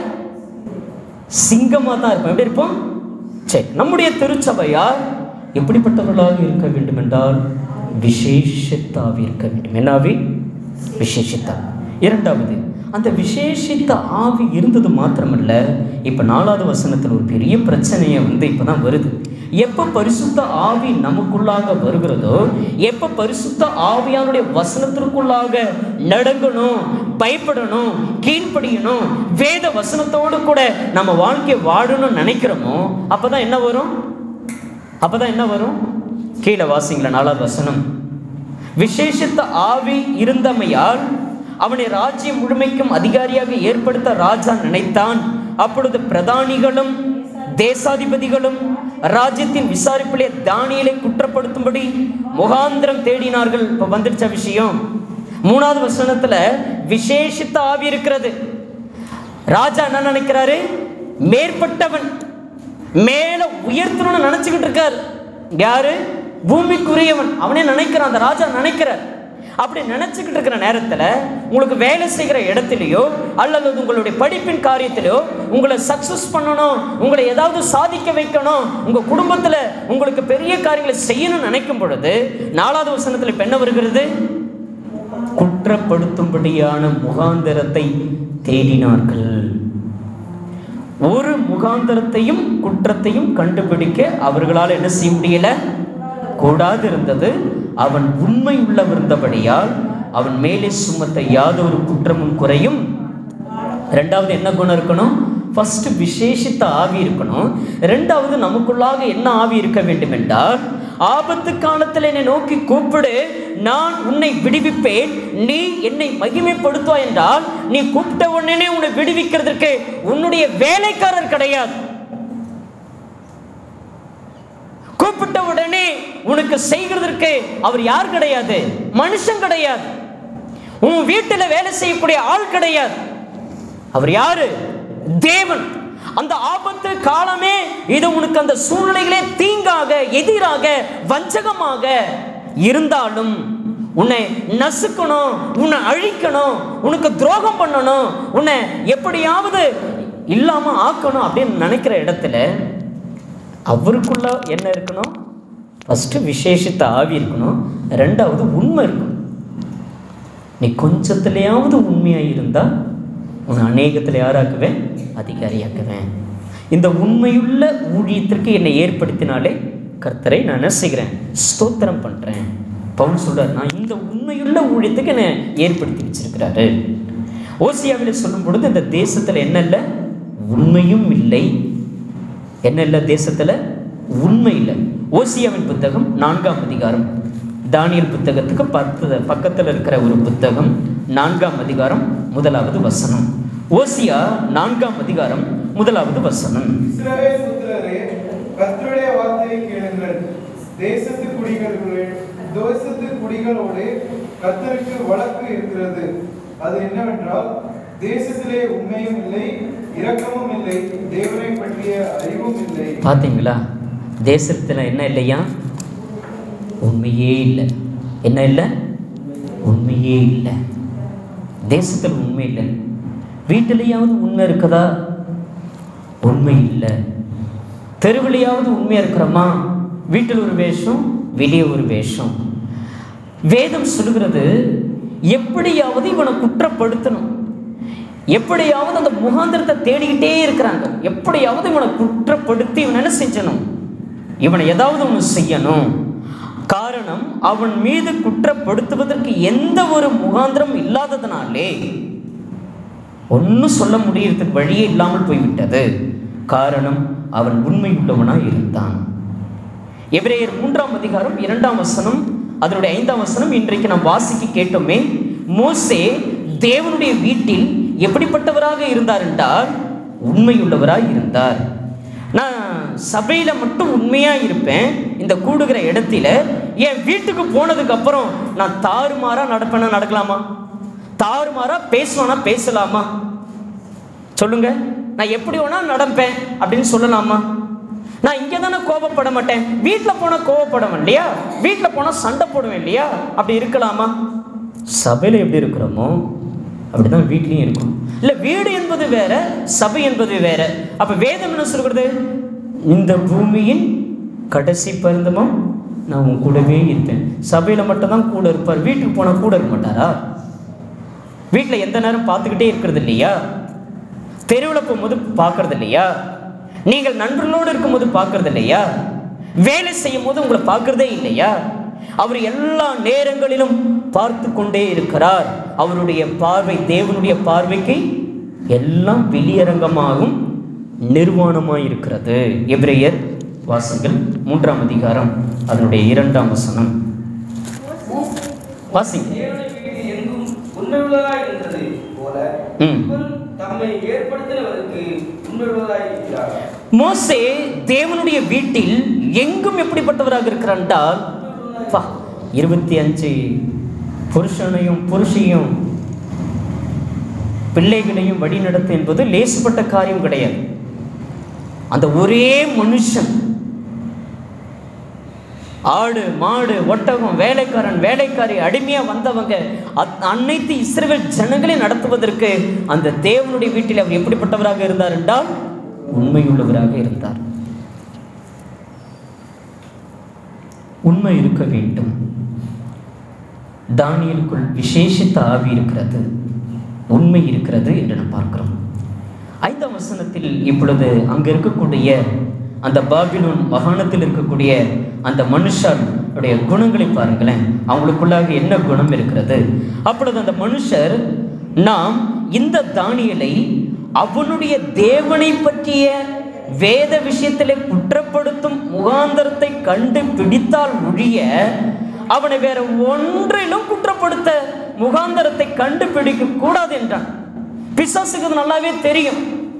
[SPEAKER 1] சிங்கமாக தான் இருப்போம் எப்படி இருப்போம் சரி நம்முடைய திருச்சபையார் எப்படிப்பட்டவர்களாக இருக்க வேண்டும் என்றால் விசேஷித்தாவி இருக்க வேண்டும் என்னாவி விசேஷித்தா இரண்டாவது அந்த விசேஷித்த ஆவி இருந்தது மாத்திரமல்ல இப்போ நாலாவது வசனத்தில் ஒரு பெரிய பிரச்சனையை வந்து இப்போ தான் வருது எப்போ பரிசுத்த ஆவி நமக்குள்ளாக வருகிறதோ எப்போ பரிசுத்த ஆவியானுடைய வசனத்திற்குள்ளாக நடங்கணும் பயப்படணும் கீழ்ப்படியணும் வேத வசனத்தோடு கூட நம்ம வாழ்க்கையை வாழணும்னு நினைக்கிறோமோ அப்போ தான் என்ன வரும் அப்போ தான் என்ன வரும் கீழே வாசிங்களா நாலாவது வசனம் விசேஷித்த ஆவி இருந்தமையால் அவனை ராஜ்யம் முழுமைக்கும் அதிகாரியாக ஏற்படுத்த ராஜா நினைத்தான் அப்பொழுது பிரதானிகளும் தேசாதிபதிகளும் ராஜ்யத்தின் விசாரிப்பிலே தானியலை குற்றப்படுத்தும்படி முகாந்திரம் தேடினார்கள் இப்போ வந்துடுச்ச விஷயம் மூணாவது வசனத்துல விசேஷித்த ஆவி இருக்கிறது ராஜா என்ன நினைக்கிறாரு மேற்பட்டவன் மேல உயர்த்தணும்னு நினைச்சுக்கிட்டு இருக்காரு யாரு பூமிக்குரியவன் அவனே நினைக்கிறான் அந்த ராஜா நினைக்கிறார் அப்படி நினைச்சுக்கிட்டு இருக்கிற நேரத்தில் உங்களுக்கு வேலை செய்கிற இடத்துலையோ அல்லது உங்களுடைய படிப்பின் காரியத்திலையோ உங்களை சக்ஸஸ் பண்ணணும் உங்களை ஏதாவது சாதிக்க வைக்கணும் உங்கள் குடும்பத்தில் உங்களுக்கு பெரிய காரியங்களை செய்யணும்னு நினைக்கும் பொழுது நாலாவது வசனத்தில் இப்போ என்ன வருகிறது குற்றப்படுத்தும்படியான முகாந்திரத்தை தேடினார்கள் ஒரு முகாந்திரத்தையும் குற்றத்தையும் கண்டுபிடிக்க அவர்களால் என்ன செய்ய முடியல கூடாது இருந்தது அவன் உண்மை உள்ளவிருந்தபடியால் அவன் மேலே சுமத்த யாதொரு குற்றமும் குறையும் ரெண்டாவது என்ன குணம் இருக்கணும் ஃபர்ஸ்ட் விசேஷித்த ஆவி இருக்கணும் ரெண்டாவது நமக்குள்ளாக என்ன ஆவி இருக்க வேண்டும் என்றால் ஆபத்து காலத்தில் என்னை நோக்கி கூப்பிடு நான் உன்னை விடுவிப்பேன் நீ என்னை மகிமைப்படுத்துவா என்றால் நீ கூப்பிட்ட உடனே உன்னை விடுவிக்கிறதுக்கு உன்னுடைய வேலைக்காரர் கிடையாது கூப்பிட்ட உடனே உனக்கு செய்கிறதற்கு அவர் யார் கிடையாது மனுஷன் கிடையாது உன் வீட்டில் வேலை செய்யக்கூடிய ஆள் கிடையாது அவர் யாரு தேவன் அந்த ஆபத்து காலமே இது உனக்கு அந்த சூழ்நிலைகளே தீங்காக எதிராக வஞ்சகமாக இருந்தாலும் உன்னை நசுக்கணும் உன்னை அழிக்கணும் உனக்கு துரோகம் பண்ணணும் உன்னை எப்படியாவது இல்லாம ஆக்கணும் அப்படின்னு நினைக்கிற இடத்துல அவருக்குள்ள என்ன இருக்கணும் ஃபஸ்ட்டு விசேஷித்த ஆவி இருக்கணும் ரெண்டாவது உண்மை இருக்கணும் நீ கொஞ்சத்துலையாவது உண்மையாக இருந்தால் உன்னை அநேகத்தில் யாராக்குவேன் அதிகாரியாக்குவேன் இந்த உண்மையுள்ள ஊழியத்திற்கு என்னை ஏற்படுத்தினாலே கர்த்தரை நான் என்ன செய்கிறேன் ஸ்தோத்திரம் பண்ணுறேன் பவுல் சொல்றார் நான் இந்த உண்மையுள்ள ஊழியத்துக்கு என்னை ஏற்படுத்தி வச்சிருக்கிறாரு ஓசியாவில் சொல்லும் பொழுது இந்த தேசத்தில் என்ன இல்லை உண்மையும் இல்லை என்ன இல்லை தேசத்தில் உண்மை இல்லை ஓசியாவின் புத்தகம் நான்காம் அதிகாரம் தானியல் புத்தகத்துக்கு பத்து பக்கத்தில் இருக்கிற ஒரு புத்தகம் நான்காம் அதிகாரம் முதலாவது வசனம் ஓசியா நான்காம் அதிகாரம் முதலாவது வசனம்
[SPEAKER 3] இஸ்ரவேல் புத்திரரே கர்த்தருடைய வார்த்தையை கேளுங்கள் தேசத்து குடிகளோடு தேசத்து குடிகளோடு கர்த்தருக்கு வழக்கு இருக்கிறது அது என்னவென்றால் தேசத்திலே உண்மையும் இல்லை இரக்கமும் இல்லை தேவனை பற்றிய அறிவும் இல்லை
[SPEAKER 1] பார்த்தீங்களா தேசத்தில் என்ன இல்லையா உண்மையே இல்லை என்ன இல்லை உண்மையே இல்லை தேசத்தில் உண்மை இல்லை வீட்டிலேயாவது உண்மை இருக்குதா உண்மை இல்லை தெருவிலையாவது உண்மையாக இருக்கிறோமா வீட்டில் ஒரு வேஷம் வெளியே ஒரு வேஷம் வேதம் சொல்லுகிறது எப்படியாவது இவனை குற்றப்படுத்தணும் எப்படியாவது அந்த முகாந்திரத்தை தேடிக்கிட்டே இருக்கிறாங்க எப்படியாவது இவனை குற்றப்படுத்தி இவன் என்ன செஞ்சணும் இவனை ஏதாவது ஒன்று செய்யணும் காரணம் அவன் மீது குற்றப்படுத்துவதற்கு எந்த ஒரு முகாந்திரம் இல்லாததுனாலே ஒன்றும் சொல்ல முடியறதுக்கு வழியே இல்லாமல் போய்விட்டது காரணம் அவன் உண்மை உள்ளவனாய் இருந்தான் எபிரேயர் மூன்றாம் அதிகாரம் இரண்டாம் வசனம் அதனுடைய ஐந்தாம் வசனம் இன்றைக்கு நாம் வாசிக்க கேட்டோமே மோசே தேவனுடைய வீட்டில் எப்படிப்பட்டவராக இருந்தார் என்றால் உண்மையுள்ளவராய் இருந்தார் நான் சபையில மட்டும் உண்மையா இருப்பேன் இந்த கூடுகிற இடத்துல என் வீட்டுக்கு போனதுக்கு அப்புறம் நான் தாறுமாறா நடப்பேனா நடக்கலாமா தாறுமாறா பேசுவேனா பேசலாமா சொல்லுங்க நான் எப்படி வேணா நடப்பேன் அப்படின்னு சொல்லலாமா நான் இங்கே தானே கோபப்பட மாட்டேன் வீட்டில் போனால் கோபப்படுவேன் இல்லையா வீட்டில் போனால் சண்டை போடுவேன் இல்லையா அப்படி இருக்கலாமா சபையில் எப்படி இருக்கிறோமோ அப்படிதான் வீட்லேயும் இருக்கும் இல்லை வீடு என்பது வேற சபை என்பது வேற அப்போ வேதம் என்ன சொல்கிறது இந்த பூமியின் கடைசி பருந்தமும் நான் உன் கூடவே இருப்பேன் சபையில் மட்டும்தான் கூட இருப்பார் வீட்டுக்கு போனால் கூட இருக்க மாட்டாரா வீட்டில் எந்த நேரம் பார்த்துக்கிட்டே இருக்கிறது இல்லையா தெருவில் போகும்போது பார்க்கறது இல்லையா நீங்கள் நண்பர்களோடு இருக்கும்போது பார்க்கறது இல்லையா வேலை செய்யும் போது உங்களை பார்க்கறதே இல்லையா அவர் எல்லா நேரங்களிலும் பார்த்து கொண்டே இருக்கிறார் அவருடைய பார்வை தேவனுடைய பார்வைக்கு எல்லாம் வெளியரங்கமாகும் நிர்வாணமாய் இருக்கிறது எபிரேயர் வாசிங்கள் மூன்றாம் அதிகாரம் அதனுடைய இரண்டாம் வசனம் வாசிங்க
[SPEAKER 4] தேவனுடைய வீடு எங்கும் உண்மையுள்ளதாய் இருந்தது போல
[SPEAKER 1] ம்.
[SPEAKER 4] இவரும் தம்மை ஏற்படுத்தினவருக்கு உண்மையுள்ளதாய் இருக்கிறார்
[SPEAKER 1] மோசே தேவனுடைய வீட்டில் எங்கும் எப்படிப்பட்டவராக இருக்கிறார் என்றால் பா இருபத்தி அஞ்சு புருஷனையும் புருஷையும் பிள்ளைகளையும் வழிநடத்து என்பது லேசுப்பட்ட காரியம் கிடையாது அந்த ஒரே மனுஷன் ஆடு மாடு ஒட்டகம் வேலைக்காரன் வேலைக்காரி அடிமையா வந்தவங்க அத்- அனைத்து இஸ்ரவேல் ஜனங்களை நடத்துவதற்கு அந்த தேவனுடைய வீட்டில் அவர் எப்படிப்பட்டவராக இருந்தார் என்றால் உண்மையுள்ளவராக இருந்தார் உண்மை இருக்க வேண்டும் தானியலுக்குள் விசேஷித்த ஆவி இருக்கிறது உண்மை இருக்கிறது என்று நாம் பார்க்கிறோம் ஐந்தாம் வசனத்தில் இப்பொழுது அங்க இருக்கக்கூடிய அந்த பாபிலோன் மகாணத்தில் இருக்கக்கூடிய அந்த மனுஷருடைய குணங்களை பாருங்களேன் அவங்களுக்குள்ளாக என்ன குணம் இருக்கிறது அப்பொழுது அந்த மனுஷர் நாம் இந்த தானியலை அவனுடைய தேவனை பற்றிய வேத விஷயத்திலே குற்றப்படுத்தும் முகாந்தரத்தை கண்டு பிடித்தால் ஒழிய அவனை வேற ஒன்றிலும் குற்றப்படுத்த முகாந்தரத்தை கண்டுபிடிக்க கூடாது என்றான் பிசாசுக்கு அது நல்லாவே தெரியும்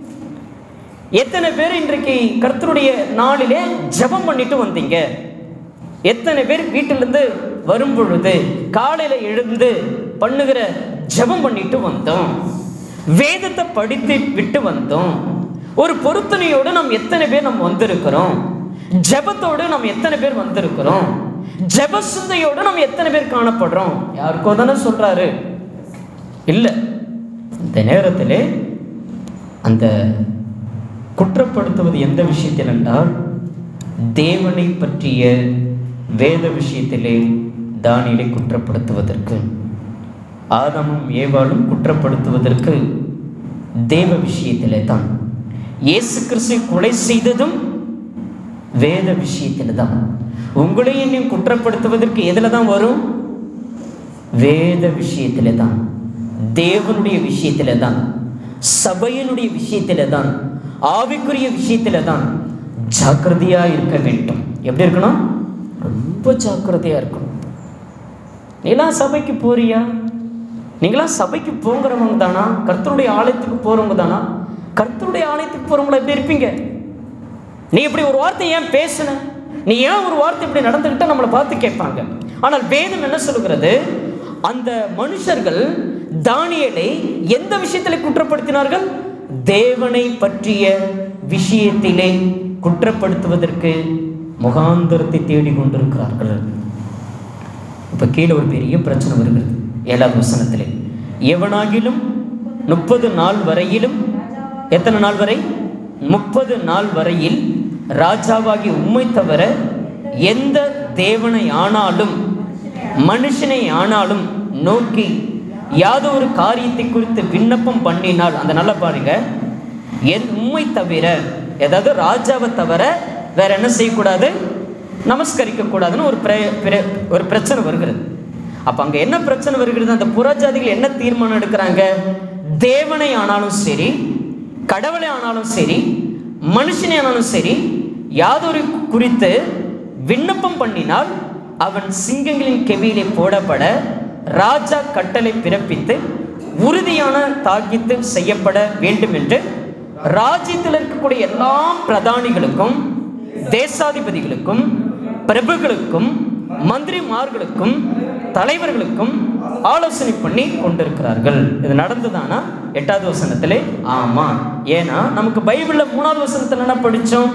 [SPEAKER 1] எத்தனை பேர் இன்றைக்கு கர்த்தருடைய நாளிலே ஜெபம் பண்ணிட்டு வந்தீங்க எத்தனை பேர் வீட்டிலிருந்து வரும் பொழுது காலையில எழுந்து பண்ணுகிற ஜெபம் பண்ணிட்டு வந்தோம் வேதத்தை படித்து விட்டு வந்தோம் ஒரு பொருத்தனையோடு நாம் எத்தனை பேர் நம்ம வந்திருக்கிறோம் ஜெபத்தோடு நாம் எத்தனை பேர் வந்திருக்கிறோம் ஜெப சிந்தையோடு நம்ம எத்தனை பேர் காணப்படுறோம் யாருக்கோ தானே சொல்றாரு இல்லை இந்த நேரத்திலே அந்த குற்றப்படுத்துவது எந்த விஷயத்தில் என்றால் தேவனை பற்றிய வேத விஷயத்திலே தானியலை குற்றப்படுத்துவதற்கு ஆதாமும் ஏவாளும் குற்றப்படுத்துவதற்கு தேவ விஷயத்திலே தான் இயேசு கிறிஸ்து கொலை செய்ததும் வேத விஷயத்தில் தான் உங்களையும் என்னையும் குற்றப்படுத்துவதற்கு எதில் தான் வரும் வேத விஷயத்திலே தான் தேவனுடைய விஷயத்திலே தான் சபையினுடைய விஷயத்திலே தான் ஆவிக்குரிய விஷயத்திலே தான் ஜாக்கிரதையா இருக்க வேண்டும் எப்படி இருக்கணும் ரொம்ப ஜாக்கிரதையா இருக்கணும் நீலாம் சபைக்கு போறியா நீங்களாம் சபைக்கு போங்கிறவங்க தானா கர்த்தருடைய ஆலயத்துக்கு போறவங்க தானா கர்த்தருடைய ஆலயத்துக்கு போறவங்கள எப்படி இருப்பீங்க நீ இப்படி ஒரு வார்த்தை ஏன் பேசுன நீ ஏன் ஒரு வார்த்தை இப்படி நடந்துக்கிட்ட நம்மளை பார்த்து கேட்பாங்க ஆனால் வேதம் என்ன சொல்கிறது அந்த மனுஷர்கள் தானியலை எந்த விஷயத்தில் குற்றப்படுத்தினார்கள் தேவனை பற்றிய விஷயத்திலே குற்றப்படுத்துவதற்கு முகாந்தரத்தை தேடிக் கொண்டிருக்கிறார்கள் இப்போ கீழே ஒரு பெரிய பிரச்சனை வருகிறது ஏழாவது வசனத்திலே எவனாகிலும் முப்பது நாள் வரையிலும் எத்தனை நாள் வரை முப்பது நாள் வரையில் ராஜாவாகி உம்மை தவிர எந்த தேவனை ஆனாலும் மனுஷனை ஆனாலும் நோக்கி யாதோ ஒரு காரியத்தை குறித்து விண்ணப்பம் பண்ணினால் அந்த நல்ல பாருங்க என் உம்மை தவிர ஏதாவது ராஜாவை தவிர வேற என்ன செய்யக்கூடாது நமஸ்கரிக்க கூடாதுன்னு ஒரு பிர- பிர- ஒரு பிரச்சனை வருகிறது அப்ப அங்க என்ன பிரச்சனை வருகிறது அந்த புறஜாதிகள் என்ன தீர்மானம் எடுக்கிறாங்க தேவனை ஆனாலும் சரி கடவுளை ஆனாலும் சரி மனுஷனை ஆனாலும் சரி யாதொரு குறித்து விண்ணப்பம் பண்ணினால் அவன் சிங்கங்களின் கெவியிலே போடப்பட ராஜா கட்டளை பிறப்பித்து உறுதியான தாக்கித்து செய்யப்பட வேண்டும் என்று ராஜ்யத்தில் இருக்கக்கூடிய எல்லா பிரதானிகளுக்கும் தேசாதிபதிகளுக்கும் பிரபுகளுக்கும் மந்திரிமார்களுக்கும் தலைவர்களுக்கும் ஆலோசனை பண்ணி கொண்டிருக்கிறார்கள் இது நடந்துதானா எட்டாவது வசனத்திலே ஆமா ஏன்னா நமக்கு பைபிள்ல மூணாவது வசனத்துல என்ன படிச்சோம்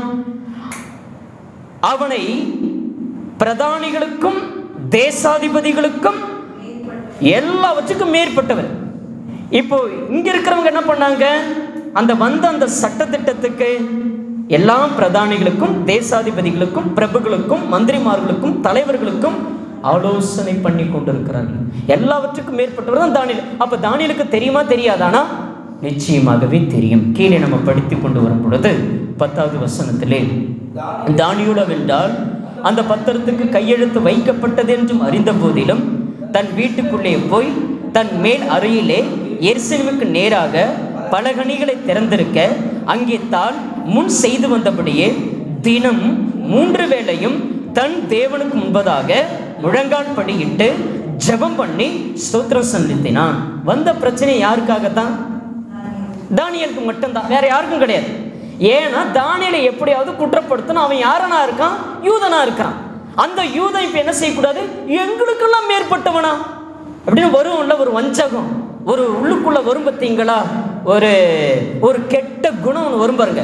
[SPEAKER 1] அவனை பிரதானிகளுக்கும் தேசாதிபதிகளுக்கும் எல்லாவற்றுக்கும் மேற்பட்டவர் இப்போ இங்க இருக்கிறவங்க என்ன பண்ணாங்க அந்த வந்த அந்த சட்டத்திட்டத்துக்கு எல்லா பிரதானிகளுக்கும் தேசாதிபதிகளுக்கும் பிரபுகளுக்கும் மந்திரிமார்களுக்கும் தலைவர்களுக்கும் ஆலோசனை பண்ணி கொண்டிருக்கிறார்கள் எல்லாவற்றுக்கும் மேற்பட்டவர் தான் தானியல் அப்ப தானியலுக்கு தெரியுமா தெரியாதானா நிச்சயமாகவே தெரியும் கீழே நம்ம படித்து கொண்டு வரும் பொழுது பத்தாவது வசனத்திலே தானியுளவென்றால் அந்த பத்திரத்துக்கு கையெழுத்து வைக்கப்பட்டது என்றும் அறிந்த போதிலும் தன் வீட்டுக்குள்ளே போய் தன் மேல் அறையிலே எருசலேமுக்கு நேராக பலகணிகளை திறந்திருக்க அங்கே தான் முன் செய்து வந்தபடியே தினம் மூன்று வேளையும் தன் தேவனுக்கு முன்பதாக முழங்கால் படியிட்டு ஜெபம் பண்ணி ஸ்தோத்திரம் செலுத்தினான் வந்த பிரச்சனை யாருக்காகத்தான் தானியலுக்கு மட்டும்தான் வேற யாருக்கும் கிடையாது ஏன்னா தானியலை எப்படியாவது குற்றப்படுத்தணும் அவன் யாரனா இருக்கான் யூதனா இருக்கான் அந்த யூதன் இப்ப என்ன செய்யக்கூடாது எங்களுக்கெல்லாம் மேற்பட்டவனா அப்படின்னு வரும்ல ஒரு வஞ்சகம் ஒரு உள்ளுக்குள்ள வரும் பார்த்தீங்களா ஒரு ஒரு கெட்ட குணம் ஒன்று வரும் பாருங்க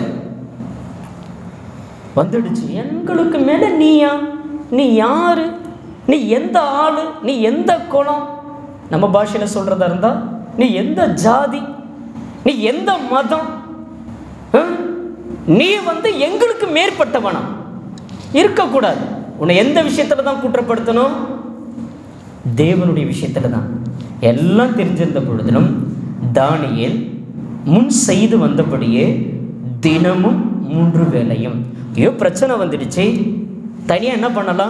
[SPEAKER 1] வந்துடுச்சு எங்களுக்கு மேல நீயா நீ யாரு நீ எந்த ஆளு நீ எந்த குலம் நம்ம பாஷையில சொல்றதா இருந்தா நீ எந்த ஜாதி நீ எந்த மதம் ஹம்? நீ வந்து எங்களுக்கு மேற்பட்டவனா இருக்கக்கூடாது உன்னை எந்த விஷயத்துல தான் குற்றப்படுத்தணும் தேவனுடைய விஷயத்துல தான் எல்லாம் தெரிஞ்சிருந்த பொழுதிலும் தானியேல் முன் செய்து வந்தபடியே தினமும் மூன்று வேளையும் ஐயோ பிரச்சனை வந்துடுச்சு தனியா என்ன பண்ணலாம்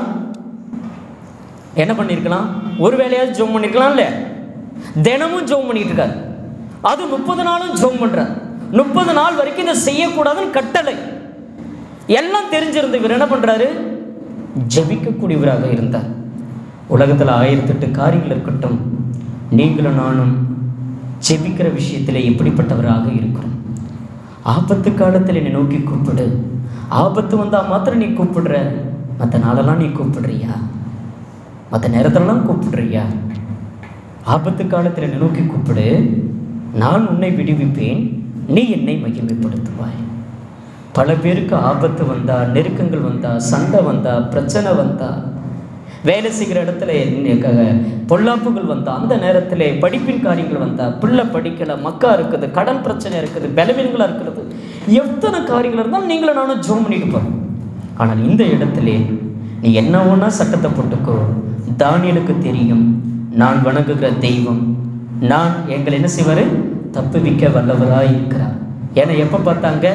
[SPEAKER 1] என்ன பண்ணியிருக்கலாம் ஒரு வேலையாவது ஜோம் பண்ணியிருக்கலாம்ல தினமும் ஜோம் பண்ணிட்டு இருக்காரு அது முப்பது நாளும் ஜோம் பண்றார் முப்பது நாள் வரைக்கும் இதை செய்யக்கூடாதுன்னு கட்டளை எல்லாம் தெரிஞ்சிருந்த இவர் என்ன பண்றாரு ஜெபிக்கக்கூடியவராக இருந்தார் உலகத்தில் ஆயிரத்தெட்டு காரியங்கள் இருக்கட்டும் நீங்களும் நானும் ஜெபிக்கிற விஷயத்தில் எப்படிப்பட்டவராக இருக்கிறோம் ஆபத்து காலத்தில் என்னை நோக்கி கூப்பிடு ஆபத்து வந்தால் மாத்திரம் நீ கூப்பிடுற மற்ற நாளெல்லாம் நீ கூப்பிடுறியா மற்ற நேரத்திலலாம் கூப்பிடுறியா ஆபத்து காலத்தில் என்னை நோக்கி கூப்பிடு நான் உன்னை விடுவிப்பேன் நீ என்னை மகிமைப்படுத்துவாய் பல பேருக்கு ஆபத்து வந்தா நெருக்கங்கள் வந்தா சண்டை வந்தா பிரச்சனை வந்தா வேலை செய்கிற இடத்துல நெ- க- பொல்லாப்புகள் வந்தா அந்த நேரத்தில் படிப்பின் காரியங்கள் வந்தா பிள்ளை படிக்கல மக்கா இருக்குது கடன் பிரச்சனை இருக்குது பலவீனங்களாக இருக்கிறது எத்தனை காரியங்கள் இருந்தாலும் நீங்களும் நானும் ஜோம் பண்ணிட்டு போகிறோம் ஆனால் இந்த இடத்துல நீ என்ன ஒன்றா சட்டத்தை போட்டுக்கோ தானியலுக்கு தெரியும் நான் வணங்குகிற தெய்வம் நான் எங்களை என்ன செய்வார் தப்புவிக்க வல்லவராய் இருக்கிறார் ஏன்னா எப்போ பார்த்தாங்க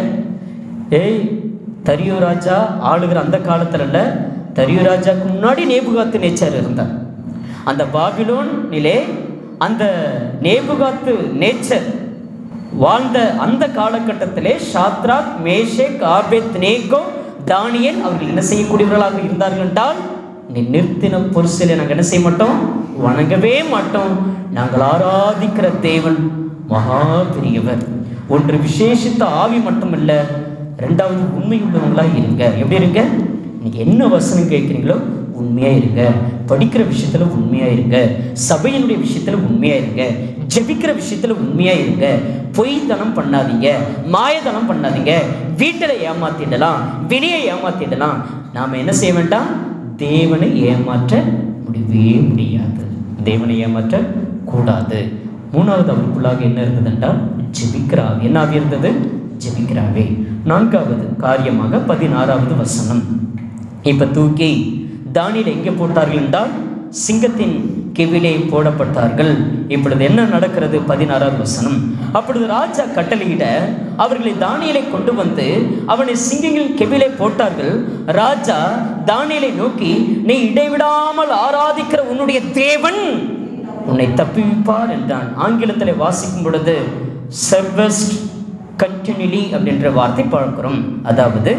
[SPEAKER 1] ஏய் தரியு ராஜா ஆளுகிற அந்த காலத்துல இல்ல தரியு ராஜாக்கு முன்னாடி நேபுகாத்து நேச்சர் இருந்தார் அந்த பாபிலோனிலே அந்த நேபுகாத்து நேச்சர் வாழ்ந்த அந்த காலகட்டத்திலே Shadrach Meshach Abednego Daniel அவர்கள் என்ன செய்யக்கூடியவர்களாக இருந்தார்கள் என்றால் நீ நிறுத்தின பொருசிலை நாங்கள் என்ன செய்ய மாட்டோம் வணங்கவே மாட்டோம் நாங்கள் ஆராதிக்கிற தேவன் மகா பெரியவர் ஒன்று விசேஷித்த ஆவி மட்டுமல்ல ரெண்டாவது உண்மை உள்ளவங்களா இருங்க எப்படி இருங்க நீங்க என்ன வசனம் கேட்குறீங்களோ உண்மையா இருங்க படிக்கிற விஷயத்துல உண்மையா இருங்க சபையினுடைய விஷயத்துல உண்மையா இருங்க ஜெபிக்கிற விஷயத்துல உண்மையா இருங்க பொய்த்தனம் பண்ணாதீங்க மாயத்தனம் பண்ணாதீங்க வீட்டில் ஏமாத்திடலாம் வெளியே ஏமாத்திடலாம் நாம என்ன செய்ய வேண்டாம் தேவனை ஏமாற்ற முடியவே முடியாது தேவனை ஏமாற்ற கூடாது மூணாவது அவருக்குள்ளாக என்ன இருந்தது என்றால் ஜெபிக்கிறாவே என்ன ஆவி இருந்தது ஜெபிக்கிறாவே நான்காவது காரியமாக பதினாறாவது வசனம் இப்ப தூக்கி தானியில் எங்கே போட்டார்கள் என்றால் சிங்கத்தின் கிவிலே போடப்பட்டார்கள் இப்பொழுது என்ன நடக்கிறது பதினாறாவது வசனம் அப்பொழுது ராஜா கட்டளையிட அவர்களை தானியலை கொண்டு வந்து அவனை சிங்கங்களின் கெவிலே போட்டார்கள் ராஜா தானியலை நோக்கி நீ இடைவிடாமல் ஆராதிக்கிற உன்னுடைய தேவன் உன்னை தப்புவிப்பார் என்றான் ஆங்கிலத்தில் வாசிக்கும் பொழுது சர்வஸ்ட் கண்டினியூலி அப்படின்ற வார்த்தை பார்க்கிறோம் அதாவது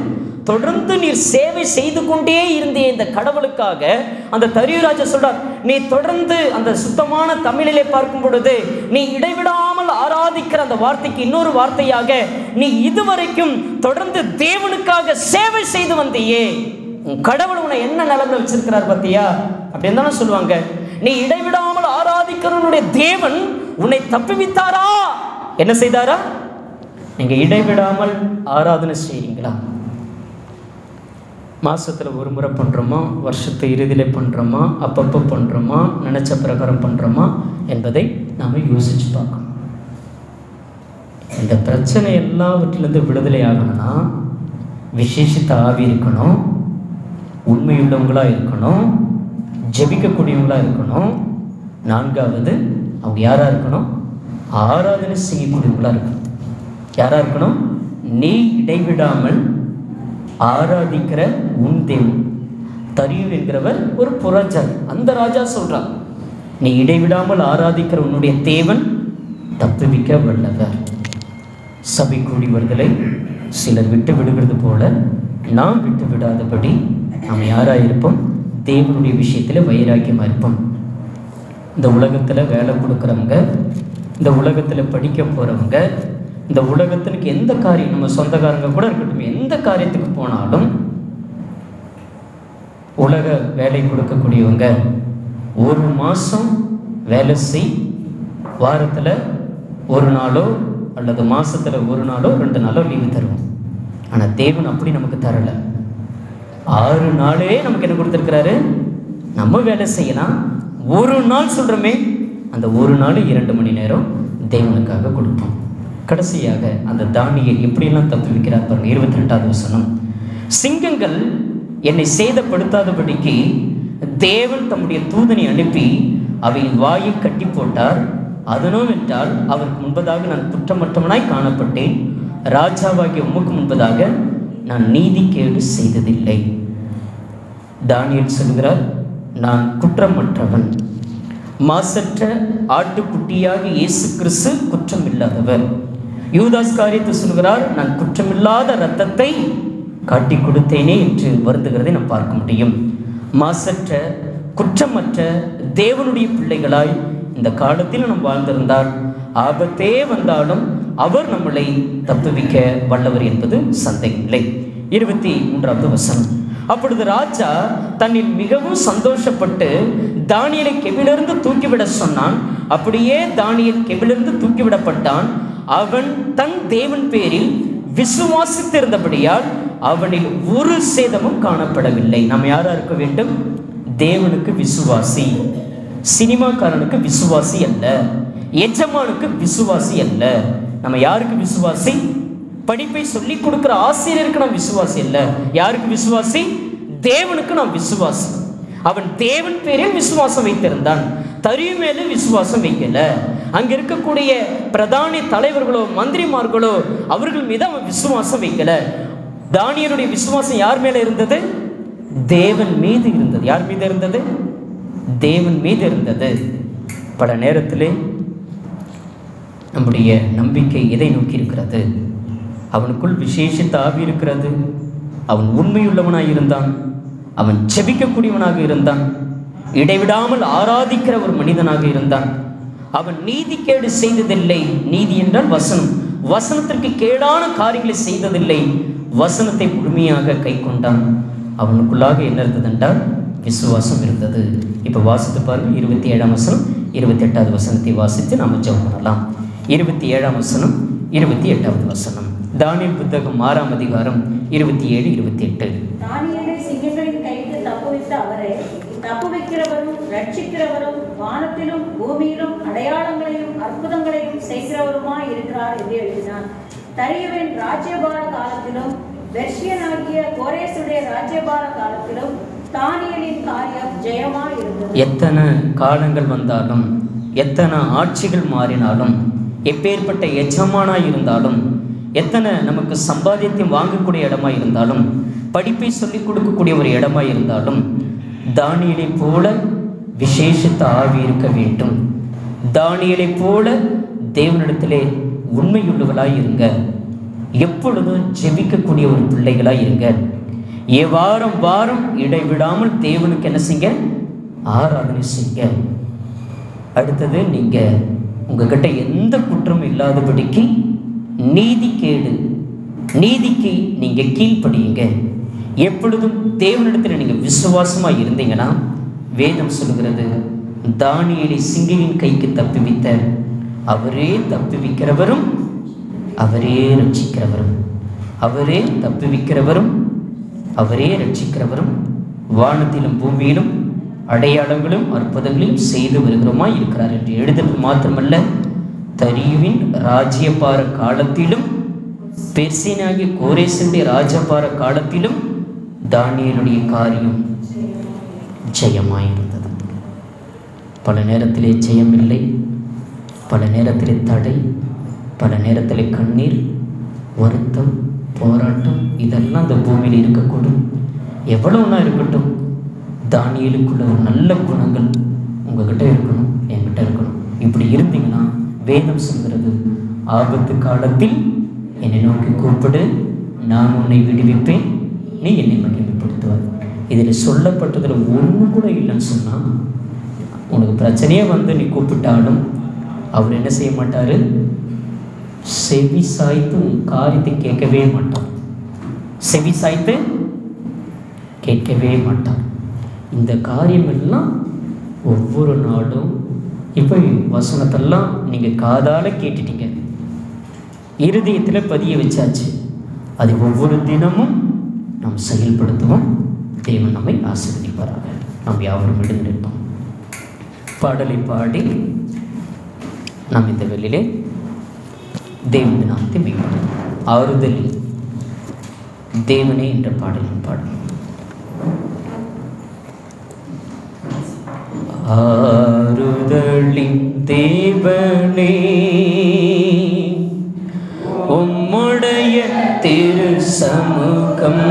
[SPEAKER 1] தொடர்ந்து நீர் சேவை செய்து கொண்டே இருந்தே இந்த கடவுளுக்காக அந்த தரியுராஜா சொல்றார் நீ தொடர்ந்து அந்த சுத்தமான தமிழிலே பார்க்கும் பொழுது நீ இடைவிடாமல் ஆராதிக்கிற அந்த வார்த்தைக்கு இன்னொரு வார்த்தையாக நீ இதுவரைக்கும் தொடர்ந்து தேவனுக்காக சேவை செய்து வந்தியே உன் கடவுள் உன்னை என்ன நிலைமையில வச்சிருக்கிறார் பார்த்தியா அப்படின்னு தானே சொல்லுவாங்க நீ இடைவிடாமல் ஆராதிக்கிறவனுடைய தேவன் உன்னை தப்புவித்தாரா என்ன செய்தாரா நீங்க இடைவிடாமல் ஆராதனை செய்றீங்களா மாசத்துல ஒரு முறை பண்றோமா வருஷத்து இறுதியில் பண்றோமா அப்பப்போ பண்றோமா நினைச்ச பிரகாரம் பண்றோமா என்பதை நாம யோசிச்சு பார்க்கணும் இந்த பிரச்சனை எல்லாவற்றிலிருந்து விடுதலை ஆகணும்னா விசேஷித்த ஆவி இருக்கணும் உண்மையுள்ளவங்களா இருக்கணும் ஜெபிக்கக்கூடியவங்களா இருக்கணும் நான்காவது அவங்க யாரா இருக்கணும் ஆராதனை செய்யக்கூடியவங்களா இருக்கணும் யாரா இருக்கணும் நீ இடைவிடாமல் ஆராதிக்கிற உன் தேவன் தரியு என்கிறவர் ஒரு புறஜாதி அந்த ராஜா சொல்றான் நீ இடைவிடாமல் ஆராதிக்கிற உன்னுடைய தேவன் தப்புவிக்க வல்லவர் சபை கூடி வருதலை சிலர் விட்டு விடுகிறது போல நாம் விட்டு விடாதபடி நாம் யாராக இருப்போம் தேவனுடைய விஷயத்தில் வைராக்கியமாக இருப்போம் இந்த உலகத்தில் வேலை கொடுக்குறவங்க இந்த உலகத்தில் படிக்க போகிறவங்க இந்த உலகத்திற்கு எந்த காரியம் நம்ம சொந்தக்காரங்க கூட இருக்கட்டும் எந்த காரியத்துக்கு போனாலும் உலக வேலை கொடுக்கக்கூடியவங்க ஒரு மாதம் வேலை செய் வாரத்தில் ஒரு நாளோ அல்லது மாசத்துல ஒரு நாளோ ரெண்டு நாளோ லீவு தருவோம் ஆனால் தேவன் அப்படி நமக்கு தரலை ஆறு நாளே நமக்கு என்ன கொடுத்துருக்கிறாரு நம்ம வேலை செய்யலாம் ஒரு நாள் சொல்கிறோமே அந்த ஒரு நாள் இரண்டு மணி நேரம் தேவனுக்காக கொடுப்போம் கடைசியாக அந்த தானியை எப்படியெல்லாம் தப்பு வைக்கிறார் பாருங்க இருபத்தி ரெண்டாவது வசனம் சிங்கங்கள் என்னை சேதப்படுத்தாதபடிக்கு தேவன் தம்முடைய தூதனை அனுப்பி அவையின் வாயை கட்டி போட்டார் அதனோ என்றால் அவருக்கு முன்பதாக நான் குற்றமற்றவனாய் காணப்பட்டேன் ராஜாவாகிய உமக்கு முன்பதாக நான் நீதிகேடு செய்ததில்லை தானியல் சொல்கிறார் நான் குற்றமற்றவன் மாசற்ற ஆட்டுக்குட்டியாக இயேசு கிறிஸ்து குற்றமில்லாதவர் யூதாஸ் காரியத்தை சொல்கிறார் நான் குற்றமில்லாத இரத்தத்தை காட்டி கொடுத்தேனே என்று வருந்துகிறதை நாம் பார்க்க முடியும் மாசற்ற குற்றமற்ற தேவனுடைய பிள்ளைகளாய் இந்த காலத்தில் நாம் வாழ்ந்திருந்தால் ஆபத்தே வந்தாலும் அவர் நம்மளை தப்புவிக்க வல்லவர் என்பது சந்தேகமில்லை இருபத்தி மூன்றாவது வசனம் அப்பொழுது ராஜா தன்னில் மிகவும் சந்தோஷப்பட்டு தானியலை கெபிலிருந்து தூக்கிவிட சொன்னான் அப்படியே தானியல் கெபிலிருந்து தூக்கிவிடப்பட்டான் அவன் தன் தேவன் பேரில் விசுவாசித்திருந்தபடியால் அவனில் ஒரு சேதமும் காணப்படவில்லை நாம் யாரா இருக்க வேண்டும் தேவனுக்கு விசுவாசி சினிமாக்காரனுக்கு விசுவாசி அல்ல எஜமானுக்கு விசுவாசி அல்ல நம்ம யாருக்கு விசுவாசி படிப்பை சொல்லி கொடுக்குற ஆசிரியருக்கு நாம் விசுவாசி அல்ல யாருக்கு விசுவாசி தேவனுக்கு நாம் விசுவாசி அவன் தேவன் பேரில் விசுவாசம் வைத்திருந்தான் தரியு மேலே விசுவாசம் வைக்கல அங்க இருக்கக்கூடிய பிரதானி தலைவர்களோ மந்திரிமார்களோ அவர்கள் மீது அவன் விசுவாசம் வைக்கல தானியனுடைய விசுவாசம் யார் மேல இருந்தது தேவன் மீது இருந்தது யார் மீது இருந்தது தேவன் மீது இருந்தது பல நேரத்திலே நம்முடைய நம்பிக்கை எதை நோக்கி இருக்கிறது அவனுக்குள் விசேஷித்த ஆவி இருக்கிறது அவன் உண்மையுள்ளவனாய் இருந்தான் அவன் செபிக்கக்கூடியவனாக இருந்தான் இடைவிடாமல் ஆராதிக்கிற ஒரு மனிதனாக இருந்தான் அவன் நீதிக்கேடு செய்ததில்லை நீதி என்றால் வசனம் வசனத்திற்கு கேடான காரியங்களை செய்ததில்லை வசனத்தை முழுமையாக கை கொண்டான் அவனுக்குள்ளாக என்ன இருந்தது என்றால் விசுவாசம் இருந்தது இப்போ வாசித்து பாருங்கள் இருபத்தி ஏழாம் வசனம் இருபத்தி எட்டாவது வசனத்தை வாசித்து நாம் ஜெபம் பண்ணலாம் இருபத்தி ஏழாம் வசனம் இருபத்தி எட்டாவது வசனம் தானியல் புத்தகம் ஆறாம் அதிகாரம் இருபத்தி ஏழு இருபத்தி எட்டு
[SPEAKER 2] தானியேலை சிங்கங்களின் கைக்கு தப்புவித்த அவரே தப்புவிக்கிறவரும் ரட்சிக்கிறவரும் வானத்திலும் பூமியிலும் அடையாளங்களையும் அற்புதங்களையும் செய்கிறவருமாய் இருக்கிறார் என்று எழுதினார் தரியவின் ராஜ்யபார காலத்திலும் பெர்ஷியனாகிய கோரேசுடைய ராஜ்யபார காலத்திலும் தானியலின் காரியம் ஜெயமாய் இருந்தது
[SPEAKER 1] எத்தனை காலங்கள் வந்தாலும் எத்தனை ஆட்சிகள் மாறினாலும் எப்பேற்பட்ட எஜமானாய் இருந்தாலும் எத்தனை நமக்கு சம்பாத்தியத்தையும் வாங்கக்கூடிய இடமா இருந்தாலும் படிப்பை சொல்லிக் கொடுக்கக்கூடிய ஒரு இடமா இருந்தாலும் தானியலை போல விசேஷித்த ஆவி இருக்க வேண்டும் தானியலை போல தேவனிடத்திலே உண்மையுள்ளவளாய் இருங்க எப்பொழுதும் ஜெபிக்கக்கூடிய ஒரு பிள்ளைகளாக இருங்க ஏ வாரம் வாரம் இடைவிடாமல் தேவனுக்கு என்ன செய்யுங்க ஆராதனை செய்யுங்க அடுத்தது நீங்கள் உங்ககிட்ட எந்த குற்றமும் இல்லாதபடிக்கு நீதிக்கேடு நீதிக்கு நீங்கள் கீழ்ப்படியுங்க எப்பொழுதும் தேவனிடத்தில் நீங்கள் விசுவாசமாக இருந்தீங்கன்னா வேதம் சொல்லுகிறது தானியேலை சிங்கியின் கைக்கு தப்புவித்த அவரே தப்புவிக்கிறவரும் அவரே ரட்சிக்கிறவரும் அவரே தப்புவிக்கிறவரும் அவரே ரட்சிக்கிறவரும் வானத்திலும் பூமியிலும் அடையாளங்களும் அற்புதங்களையும் செய்து வருகிறோமாய் இருக்கிறார் என்று எழுதுறது மாத்திரமல்ல தரியுவின் ராஜ்யபார காலத்திலும் பெர்சினாகிய கோரேசனுடைய ராஜபார காலத்திலும் தானியலுடைய காரியம் ஜெயமாயிருந்தது பல நேரத்திலே ஜெயமில்லை பல நேரத்திலே தடை பல நேரத்திலே கண்ணீர் வருத்தம் போராட்டம் இதெல்லாம் இந்த பூமியில் இருக்கக்கூடும் எவ்வளவுனா இருக்கட்டும் தானியலுக்குள்ள ஒரு நல்ல குணங்கள் உங்ககிட்ட இருக்கணும் என்கிட்ட இருக்கணும் இப்படி இருந்தீங்கன்னா வேதம் சொல்கிறது ஆபத்து காலத்தில் என்னை நோக்கி கூப்பிடு நான் உன்னை விடுவிப்பேன் நீ என்னை மகிமைப்படுத்துவாய் இதில் சொல்லப்பட்டதில் ஒன்று கூட இல்லைன்னு சொன்னால் உனக்கு பிரச்சனையே வந்து நீ கூப்பிட்டாலும் அவர் என்ன செய்ய மாட்டார் செவி சாய்த்து உன் காரியத்தை கேட்கவே மாட்டார் செவி சாய்த்து கேட்கவே மாட்டார் இந்த காரியம் எல்லாம் ஒவ்வொரு நாளும் இப்போ வசனத்தெல்லாம் நீங்கள் காதால் கேட்டுட்டீங்க இருதயத்தில் பதிய வச்சாச்சு அது ஒவ்வொரு தினமும் நாம் செயல்படுத்துவோம் தேவன் நம்மை ஆசீர்வதிப்பாராக நாம் யாவரும் எழுந்திருப்போம் பாடலை பாடி நாம் இந்த வெளியிலே தேவன் நாமத்தை மேம்படும் ஆறுதல் தேவனே என்ற பாடலின் பாடல் ஆறுதலின் தேவனே உம்முடைய திரு சமூகம்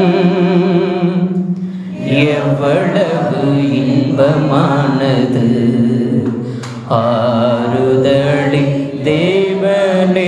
[SPEAKER 1] எவ்வளவு இன்பமானது ஆறுதலின் தேவனே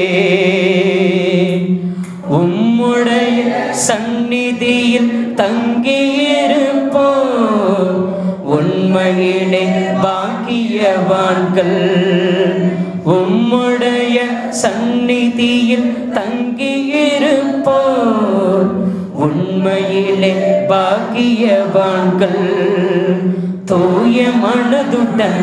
[SPEAKER 1] உம்முடைய சந்நிதியில் தங்கியிருப்போம் உண்மையிலே பாக்கியவான்கள் உம்முடைய சந்நிதியில் தங்கியிருப்போர் உண்மையிலே பாக்கியவான்கள் தூய மனதுடன்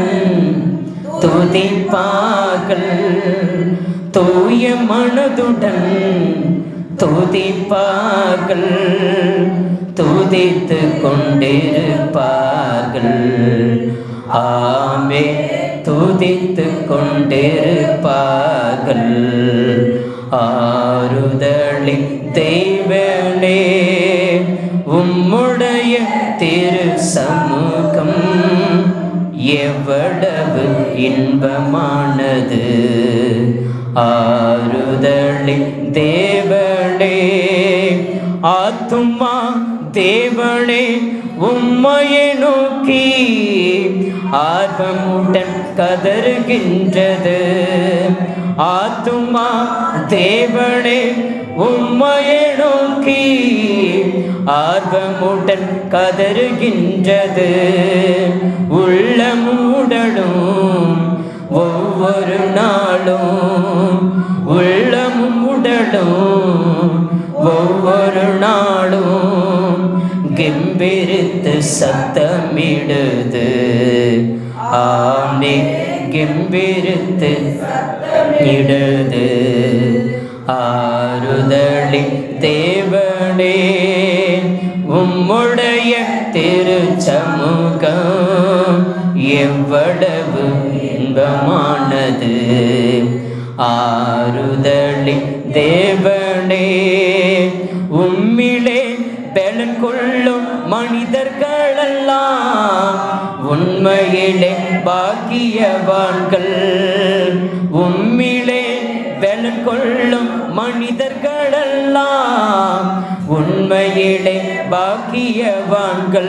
[SPEAKER 1] துதிப்பார்கள் தூய மனதுடன் துதிப்பார்கள் துதித்து கொண்டிருப்பார்கள் ஆமே துதித்து கொண்டிருப்பார்கள் ஆறுதலி தெய்வனே உம்முடைய திரு சமூகம் எவ்வளவு இன்பமானது ஆறுதலி தேவனே ஆத்துமா தேவனே உம்மையை நோக்கி ஆர்வமுடன் கதறுகின்றது ஆத்துமா தேவனே உம்மையை நோக்கி ஆர்வமுடன் கதறுகின்றது உள்ளமுடலும் ஒவ்வொரு நாளும் உள்ளமும் உடலும் ஒவ்வொரு நாளும் கெம்பெருத்து சத்தமிடுது ஆமே கெம்பெருத்து இடுது ஆறுதலி தேவனே உம்முடைய திருச்சமூகம் எவ்வளவு இன்பமானது ஆறுதலி தேவனே உம்மிலே பலன் கொள்ளும் மனிதர்களெல்லாம் உண்மையிலே பாக்கியவான்கள் உம்மிலே பலன் கொள்ளும் மனிதர்களெல்லாம் உண்மையிலே பாக்கியவான்கள்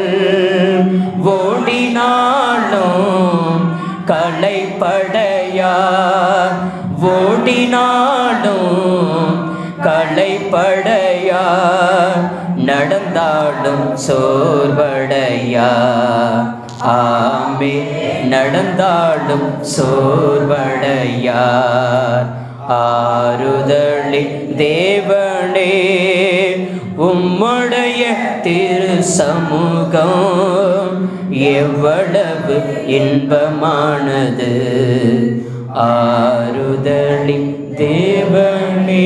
[SPEAKER 1] ஓடினாலும் களைப்படையா ஓடினாலும் களைப்படையா நடந்தாலும் சோர்வடையா ஆமே நடந்தாலும் சோர்வடையார் ஆறுதலி தேவனே உம்முடைய திரு சமூகம் எவ்வளவு இன்பமானது ஆறுதலி தேவனே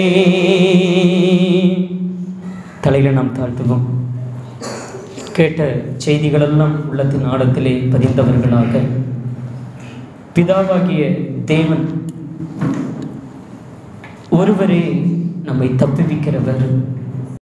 [SPEAKER 1] தலையில நாம் தாழ்த்துவோம் கேட்ட செய்திகளெல்லாம் உள்ளத்தின் ஆழத்திலே பதிந்தவர்களாக பிதாவாகிய தேவன் ஒருவரே நம்மை தப்புவிக்கிறவர்